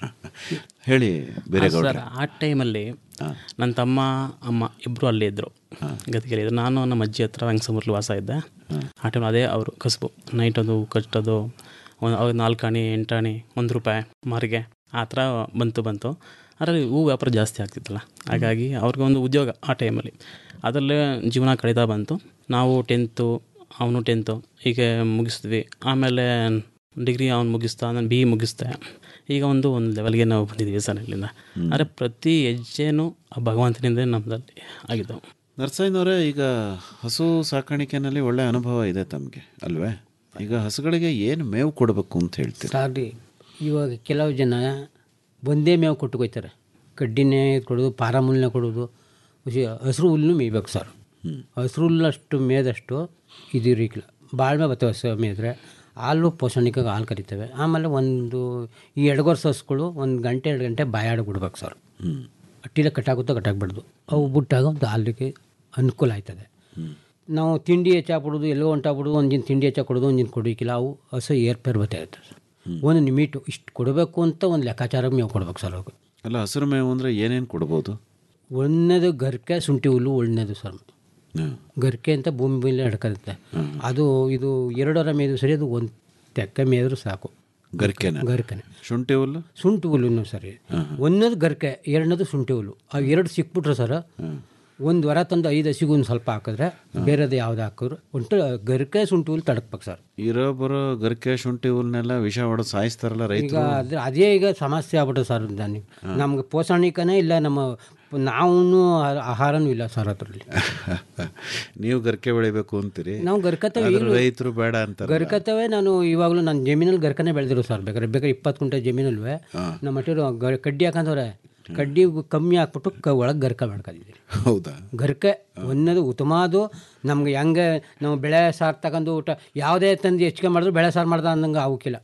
I: ಹೇಳಿ ಬೇರೆ
J: ಸರ್
I: ಗೌಡ್ರೆ
J: ಆ ಟೈಮಲ್ಲಿ ನನ್ನ ತಮ್ಮ ಅಮ್ಮ ಇಬ್ಬರು ಅಲ್ಲೇ ಇದ್ದರು ಗದಗಿರಿ ಇದ್ರು ನಾನು ನಮ್ಮ ಅಜ್ಜಿ ಹತ್ರ ರಂಗಸಮೂರ್ಲಿ ವಾಸ ಇದ್ದೆ ಆ ಟೈಮ್ ಅದೇ ಅವರು ಕಸಬು ನೈಟ್ ಅದು ಕಟ್ಟೋದು ಒಂದು ಅವಾಗ ನಾಲ್ಕು ಆಣಿ ಎಂಟು ಆಣಿ ಒಂದು ರೂಪಾಯಿ ಮಾರಿಗೆ ಆ ಥರ ಬಂತು ಬಂತು ಅದರಲ್ಲಿ ಹೂ ವ್ಯಾಪಾರ ಜಾಸ್ತಿ ಆಗ್ತಿತ್ತಲ್ಲ ಹಾಗಾಗಿ ಅವ್ರಿಗೆ ಒಂದು ಉದ್ಯೋಗ ಆ ಟೈಮಲ್ಲಿ ಅದರಲ್ಲೇ ಜೀವನ ಕಳೀತಾ ಬಂತು ನಾವು ಟೆಂತು ಅವನು ಟೆಂತು ಹೀಗೆ ಮುಗಿಸಿದ್ವಿ ಆಮೇಲೆ ಡಿಗ್ರಿ ಅವ್ನು ಮುಗಿಸ್ತಾ ನಾನು ಬಿ ಮುಗಿಸ್ದೆ ಈಗ ಒಂದು ಒಂದು ಲೆವೆಲ್ಗೆ ನಾವು ಬಂದಿದ್ದೀವಿ ಸರ್ ಇಲ್ಲಿಂದ ಆದರೆ ಪ್ರತಿ ಹೆಜ್ಜೆನೂ ಆ ಭಗವಂತನಿಂದ ನಮ್ಮದಲ್ಲಿ ಆಗಿದ್ದವು
I: ನರಸಯ್ಯನವರೇ ಈಗ ಹಸು ಸಾಕಾಣಿಕೆನಲ್ಲಿ ಒಳ್ಳೆ ಅನುಭವ ಇದೆ ತಮಗೆ ಅಲ್ವೇ ಈಗ ಹಸುಗಳಿಗೆ ಏನು ಮೇವು ಕೊಡಬೇಕು ಅಂತ ಹೇಳ್ತೀರಿ
A: ಸಾರಿ ಇವಾಗ ಕೆಲವು ಜನ ಒಂದೇ ಮೇವು ಕೊಟ್ಟು ಕೊಯ್ತಾರೆ ಕಡ್ಡಿನೇ ಕೊಡೋದು ಪಾರಮುಲ್ನ ಕೊಡೋದು ಹಸಿರು ಹುಲ್ಲು ಮೇಯ್ಬೇಕು ಸರ್ ಹಸಿರು ಹುಲ್ಲಷ್ಟು ಮೇದಷ್ಟು ಇದು ಇರಲಿಕ್ಕಿಲ್ಲ ಬಾಳ್ಮೆ ಬರ್ತವೆ ಹಸು ಮೇಯ್ದ್ರೆ ಹಾಲು ಪೋಷಣಿಕಾಗಿ ಹಾಲು ಕರಿತವೆ ಆಮೇಲೆ ಒಂದು ಈ ಎಡಗೊರ್ಸ ಹಸುಗಳು ಒಂದು ಗಂಟೆ ಎರಡು ಗಂಟೆ ಬಾಯಾಡ ಬಿಡ್ಬೇಕು ಸರ್ ಅಟ್ಟಿಲೆ ಕಟ್ಟಾಗುತ್ತೋ ಕಟ್ಟಾಕ್ಬಿಡ್ದು ಅವು ಬಿಟ್ಟಾಗ ಒಂದು ಹಾಲಿಗೆ ಅನುಕೂಲ ಆಯ್ತದೆ ನಾವು ತಿಂಡಿ ಹೆಚ್ಚಾಕ್ಬಿಡೋದು ಎಲ್ಲೋ ಹೊಂಟಾಗ್ಬಿಡೋದು ಒಂದಿನ ತಿಂಡಿ ಹೆಚ್ಚಾಕೊಡೋದು ಒಂದಿನ ಕೊಡೋಕ್ಕಿಲ್ಲ ಅವು ಹಸು ಏರ್ಪೇರ್ ಬರ್ತಾ ಇರ್ತದೆ ಸರ್ ಒಂದು ನಿಮಿಟು ಇಷ್ಟು ಕೊಡಬೇಕು ಅಂತ ಒಂದು ಲೆಕ್ಕಾಚಾರ ಮೇವು ಕೊಡ್ಬೇಕು ಸರ್ ಅವ್ರಿಗೆ
I: ಅಲ್ಲ ಹಸಿರು ಮೇವು ಅಂದರೆ ಏನೇನು ಕೊಡ್ಬೋದು
A: ಒಳ್ಳೆದು ಗರ್ಕೆ ಶುಂಠಿ ಹುಲ್ಲು ಒಳ್ಳೆದು ಸರ್
I: ಹ್ಮ್.
A: ಗರ್ಕೆ ಅಂತ ಭೂಮಿ ಮೇಲೆ ಹಿಡ್ಕೊಳ್ಳುತ್ತೆ ಅದು ಇದು ಎರಡರ ಮೇದು ಸರಿ ಅದು ಒಂದು ತೆಕ್ಕ ಮೇದ್ರು ಸಾಕು
I: ಗರಿಕೆನ
A: ಗರ್ಕೆನೆ
I: ಶುಂಠಿ ಹುಲ್ಲು
A: ಶುಂಠಿ ಹುಲ್ಲು ಸರಿ ಒಂದನೇದು ಗರ್ಕೆ ಎರಡನೇದು ಶುಂಠಿ ಹುಲ್ಲು ಆ ಎರಡು ಸಿಕ್ಬಿಟ್ರೆ ಸರ್ ಒಂದು ವಾರ ತಂದು ಐದು ಹಸಿಗೂ ಒಂದು ಸ್ವಲ್ಪ ಹಾಕಿದ್ರೆ ಬೇರೆದು ಯಾವ್ದು ಹಾಕಿದ್ರು ಒಟ್ಟು ಗರ್ಕೆ ಶುಂಠಿ ಹುಲ್ಲು ತಡಕ್ಬೇಕು ಸರ್
I: ಇರೋ ಬರೋ ಗರಿಕೆ ಶುಂಠಿ ಹುಲ್ನೆಲ್ಲ ವಿಷ ಹೊಡೆದು ಸಾಯಿಸ್ತಾರಲ್ಲ
A: ಈಗ
I: ರೈತರು
A: ಅದ್ರ ಅದೇ ಈಗ ಸಮಸ್ಯೆ ಆಗ್ಬಿಟ್ಟು ಸರ್ ನನಗೆ ನಮ್ಗೆ ಪೋಷಣಿಕನೇ ಇಲ್ಲ ನಮ್ಮ ನಾವು ಆಹಾರನೂ ಇಲ್ಲ ಸರ್ ಅದರಲ್ಲಿ
I: ನೀವು ಗರಿಕೆ ಬೆಳಿಬೇಕು ಅಂತೀರಿ
A: ನಾವು ಗರ್ಕತ್ತವೆ
I: ಆದ್ರೆ
A: ಈಗಲೂ
I: ರೈತರು ಬೇಡ ಅಂತಾರೆ
A: ಗರ್ಕತ್ತವೆ ನಾನು ಇವಾಗಲೂ ನನ್ನ ಜಮೀನಲ್ಲಿ ಗರ್ಕನೇ ಬೆಳೆದಿರೋ ಸರ್ ಬೇಕಾದ್ರೆ ಬೇಕಾದ್ರೆ ಇಪ್ಪತ್ತು ಕುಂಟೆ ಜಮೀನಲ್ವೇ ನಮ್ಮ ಮಟ್ಟಿರೋ ಗ ಕಡ್ಡಿ ಹಾಕಂದವ್ರೆ ಕಡ್ಡಿ ಕಮ್ಮಿ ಹಾಕ್ಬಿಟ್ಟು ಕ ಒಳಗೆ ಗರ್ಕ ಮಾಡ್ಕೊಂಡಿದ್ದೀರಿ
I: ಹೌದಾ
A: ಗರ್ಕೆ ಒಂದದು ಉತ್ತಮ ಅದು ನಮ್ಗೆ ಹೆಂಗೆ ನಾವು ಬೆಳೆ ಸಾರು ತಗೊಂಡು ಊಟ ಯಾವುದೇ ತಂದು ಹೆಚ್ಚಿಗೆ ಮಾಡಿದ್ರು ಬೆಳೆ ಸಾರು ಮಾಡ್ದ ಅಂದಂಗೆ ಆಗೋಕ್ಕಿಲ್ಲ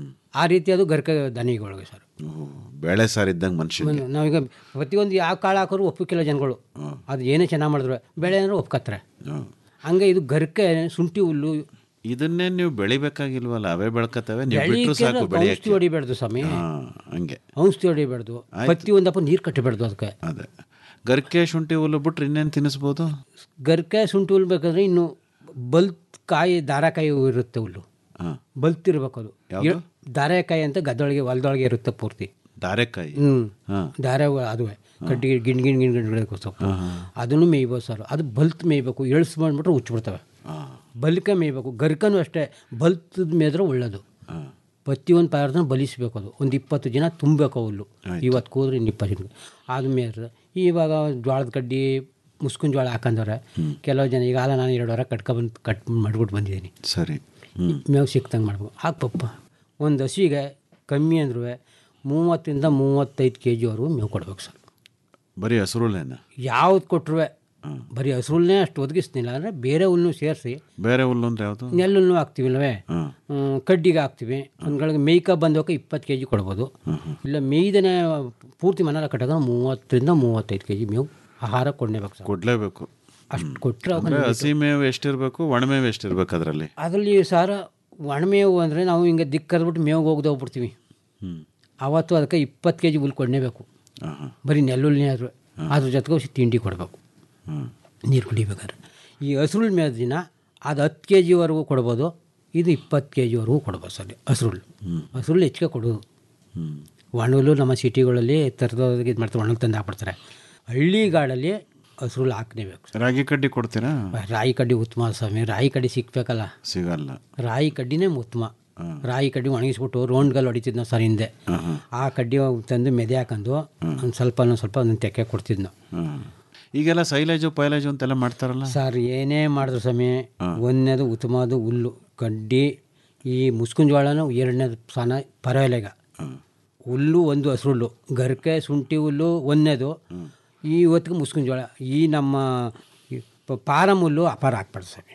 A: ಆ ರೀತಿ ಅದು ಗರ್ಕೆ ದನಿಗಳಿಗೆ ಸರ್
I: ಓ, ಬೇಳೆ ಸಾರು ಇದ್ದಂಗೆ ಮನುಷ್ಯನಿಗೆ
A: ಒಂದು ನಾವೀಗ ಪ್ರತಿಯೊಂದು ಯಾವ ಕಾಳು ಹಾಕೋರು ಒಪ್ಪಿಕ್ಕಿಲ್ಲ ಜನಗಳು ಅದು ಏನೇ ಚೆನ್ನಾಗಿ ಮಾಡಿದ್ರು ಬೆಳೆ ಅಂದ್ರೆ ಒಪ್ಕತ್ತಾರೆ
I: ಹ್ಮ್.
A: ಹಂಗೆ ಇದು ಗರ್ಕೆ ಶುಂಠಿ ಹುಲ್ಲು
I: ಇದನ್ನೇ ನೀವು ಬೆಳಿಬೇಕಾಗಿಲ್ವಲ್ಲ ಅವೇ ಬೆಳ್ಕತ್ತವೆ ನೀವು ಬಿಟ್ಟರು
A: ಬೆಳಿಗ್ಗೆ
I: ಸಾಕು
A: ಔಷಧಿ
I: ಬೆಳೆಯಕ್ಕೆ
A: ಹೊಡಿಬೇಡ್ದು ಸ್ವಾಮಿ
I: ಹಾ ಹಂಗೆ
A: ಔಷಧಿ ಹೊಡಿಬೇಡ್ದು ಪ್ರತಿ ಒಂದಪ್ಪ ನೀರು ಕಟ್ಟಬೇಡ್ದು ಅದಕ್ಕೆ
I: ಅದೇ ಗರಿಕೆ ಶುಂಠಿ ಹುಲ್ಲು ಬಿಟ್ರೆ ಇನ್ನೇನು ತಿನ್ನಿಸ್ಬೋದು
A: ಗರ್ಕೆ ಶುಂಠಿ ಹುಲ್ಲು ಬೇಕಾದ್ರೆ ಇನ್ನು ಬಲ್ತ್ ಕಾಯಿ ದಾರಕಾಯಿ ಇರುತ್ತೆ ಹುಲ್ಲು
I: ಹಾಂ
A: ಬಲ್ತಿರ್ಬೇಕು ಅದು
I: ಯಾವ್ದು?
A: ದಾರೆಕಾಯಿ ಅಂತ ಗದ್ದೊಳಗೆ ಹೊಲದೊಳಗೆ ಇರುತ್ತೆ ಪೂರ್ತಿ
I: ದಾರೆಕಾಯಿ
A: ಹ್ಞೂ
I: ಹಾಂ
A: ದಾರೆ ಅದುವೆ ಕಡ್ಡಿ ಗಿಣ್ ಗಿಣ್ ಗಿಣ್ ಗಿಣ್ ಸೊಪ್ಪು ಅದನ್ನು ಮೇಯ್ಬೋದು ಸರ್ ಅದು ಬಲ್ತ್ ಮೇಯ್ಬೇಕು ಎಳ್ಸ್ ಬಂದ್ಬಿಟ್ರೆ ಉಚ್ಚಿಬಿಡ್ತವೆ
I: ಹಾಂ
A: ಬಲ್ಕೆ ಮೇಯ್ಬೇಕು ಗರ್ಕನೂ ಅಷ್ಟೇ ಬಲ್ತದ ಮೇದ್ರೆ ಒಳ್ಳೇದು
I: ಹಾಂ
A: ಪ್ರತಿಯೊಂದು ಪದಾರ್ಥನ ಬಲಿಸ್ಬೇಕು ಅದು ಒಂದು ಇಪ್ಪತ್ತು ಜನ ತುಂಬಬೇಕು ಹುಲ್ಲು ಇವತ್ತು ಕೂದ್ರೆ ಇನ್ನು ಇಪ್ಪತ್ತು ಜನ ಆದ್ಮೇಲೆ ಇವಾಗ ಜೋಳದ ಕಡ್ಡಿ ಮುಸ್ಕಿನ ಜೋಳ ಹಾಕಂದವ್ರೆ ಕೆಲವು ಜನ ಈಗ ಅಲ್ಲ ನಾನು ಎರಡು ವಾರ ಕಟ್ಕೊಬಂದು ಕಟ್ ಮಾಡ್ಬಿಟ್ಟು ಬಂದಿದ್ದೀನಿ
I: ಸರಿ ಹ್ಞೂ
A: ಮೇವು ಸಿಕ್ತಂಗೆ ಮಾಡ್ಬೇಕು ಹಾಕ್ಪಪ್ಪ ಒಂದು ಹಸಿಗೆ ಕಮ್ಮಿ ಅಂದ್ರೂ ಮೂವತ್ತರಿಂದ ಮೂವತ್ತೈದು ಕೆ ಜಿವರೆಗೂ ಮೇವು ಕೊಡ್ಬೇಕು ಸರ್
I: ಬರೀ ಹಸುರುಲೇನ
A: ಯಾವ್ದು ಕೊಟ್ಟರು ಬರೀ ಹಸುರನ್ನೇ ಅಷ್ಟು ಒದಗಿಸ್ತಿಲ್ಲ ಅಂದರೆ ಬೇರೆ ಹುಲ್ಲು ಸೇರಿಸಿ
I: ಬೇರೆ ಹುಲ್ಲು ಅಂದ್ರೆ ಯಾವುದು
A: ನೆಲ್ಲನ್ನು ಹಾಕ್ತೀವಿಲ್ವೇ
I: ಹಾಂ
A: ಹ್ಮ್, ಕಡ್ಡಿಗೆ ಹಾಕ್ತೀವಿ ಒಂದ್ಗಳಿಗೆ ಮೇಯ್ಕ ಬಂದೋಕೆ ಇಪ್ಪತ್ತು ಕೆ ಜಿ ಕೊಡ್ಬೋದು ಇಲ್ಲ ಮೇಯ್ದನೆ ಪೂರ್ತಿ ಮನೆಲ್ಲ ಕಟ್ಟಾಗ ಮೂವತ್ತರಿಂದ ಮೂವತ್ತೈದು ಕೆ ಜಿ ಮೇವು ಆಹಾರ ಕೊಡಲೇಬೇಕು ಸರ್
I: ಕೊಡಲೇಬೇಕು
A: ಅಷ್ಟು ಕೊಟ್ಟರೆ
I: ಅಂದ್ರೆ ಹಸಿ ಮೇವು ಎಷ್ಟಿರ್ಬೇಕು ಒಣಮೇವು ಎಷ್ಟಿರ್ಬೇಕು ಅದರಲ್ಲಿ
A: ಅದರಲ್ಲಿ ಸಾರ ಒಣಮೇವು ಅಂದರೆ ನಾವು ಹಿಂಗೆ ದಿಕ್ಕರ್ಬಿಟ್ಟು ಮೇವು ಹೋಗ್ದು ಹೋಗ್ಬಿಡ್ತೀವಿ
I: ಹ್ಞೂ
A: ಅವತ್ತು ಅದಕ್ಕೆ ಇಪ್ಪತ್ತು ಕೆ ಜಿ ಹುಲ್ ಕೊಡಲೇಬೇಕು
I: ಹಾಂ ಹಾಂ
A: ಬರೀ ನೆಲ್ಲುಲ್ನೇ ಆದರೂ ಅದ್ರ ಜೊತೆಗೆ ಔಷಧಿ ತಿಂಡಿ ಕೊಡಬೇಕು
I: ಹಾಂ
A: ನೀರು ಕುಡಿಬೇಕಾದ್ರೆ ಈ ಹಸುರುಳ ಮೇದ ದಿನ ಅದು ಹತ್ತು ಕೆ ಜಿವರೆಗೂ ಕೊಡ್ಬೋದು ಇದು ಇಪ್ಪತ್ತು ಕೆ ಜಿವರೆಗೂ ಕೊಡ್ಬೋದು ಸರ್ ಹಸುರುಳು ಹಸುರುಳು ಹೆಚ್ಚಿಗೆ ಕೊಡೋದು
I: ಹ್ಞೂ
A: ಒಣಹುಲ್ಲು ನಮ್ಮ ಸಿಟಿಗಳಲ್ಲಿ ತರದವ್ರಿಗೆ ಇದು ಮಾಡ್ತಾರೆ ಒಣಹುಲ್ ತಂದು ಹಾಕ್ಬಿಡ್ತಾರೆ ಹಳ್ಳಿಗಾಡಲ್ಲಿ ಹಸುರುಳು ಹಾಕ್ಲೇಬೇಕು
I: ರಾಗಿ ಕಡ್ಡಿ ಕೊಡ್ತೀರಾ
A: ರಾಯಿ ಕಡ್ಡಿ ಉತ್ತಮ ಸ್ವಾಮಿ ರಾಯಿ ಕಡ್ಡಿ ಸಿಕ್ಬೇಕಲ್ಲ
I: ಸಿಗಲ್ಲ
A: ರಾಯಿ ಕಡ್ಡಿನೇ ಉತ್ತಮ ರಾಯಿ ಕಡ್ಡಿ ಒಣಗಿಸ್ಬಿಟ್ಟು ರೌಂಡ್ಗಲ್ಲಿ ಹೊಡಿತಿದ್ ನಾವು ಸರ್ ಹಿಂದೆ ಆ ಕಡ್ಡಿ ತಂದು ಮೆದೆ ಹಾಕೊಂಡು ಒಂದು ಸ್ವಲ್ಪ ಒಂದು ಸ್ವಲ್ಪ ಒಂದು ತೆಕ್ಕೆ ಕೊಡ್ತಿದ್ ನಾವು
I: ಹಾಂ ಈಗೆಲ್ಲ ಸೈಲೇಜು ಪೈಲೇಜು ಅಂತೆಲ್ಲ ಮಾಡ್ತಾರಲ್ಲ
A: ಸರ್ ಏನೇ ಮಾಡಿದ್ರು ಸಮಯ ಒಂದನೇದು ಉತ್ತಮವಾದ ಹುಲ್ಲು ಕಡ್ಡಿ ಈ ಮುಸ್ಕಿನ ಜೋಳನೂ ಎರಡನೇದು ಸಣ್ಣ ಪರವಾಗಿಲ್ಲ ಈಗ ಹುಲ್ಲು ಒಂದು ಹಸ್ರುಳ್ಳು ಗರ್ಕೆ ಶುಂಠಿ ಹುಲ್ಲು ಒಂದನೇದು ಈ ಹೊತ್ತಿಗೆ ಮುಸ್ಕಿನ ಜೋಳ ಈ ನಮ್ಮ ಈ ಪ- ಪಾರಂ ಹುಲ್ಲು ಅಪಾರ ಹಾಕ್ಬಾರ್ದು ಸ್ವಾಮಿ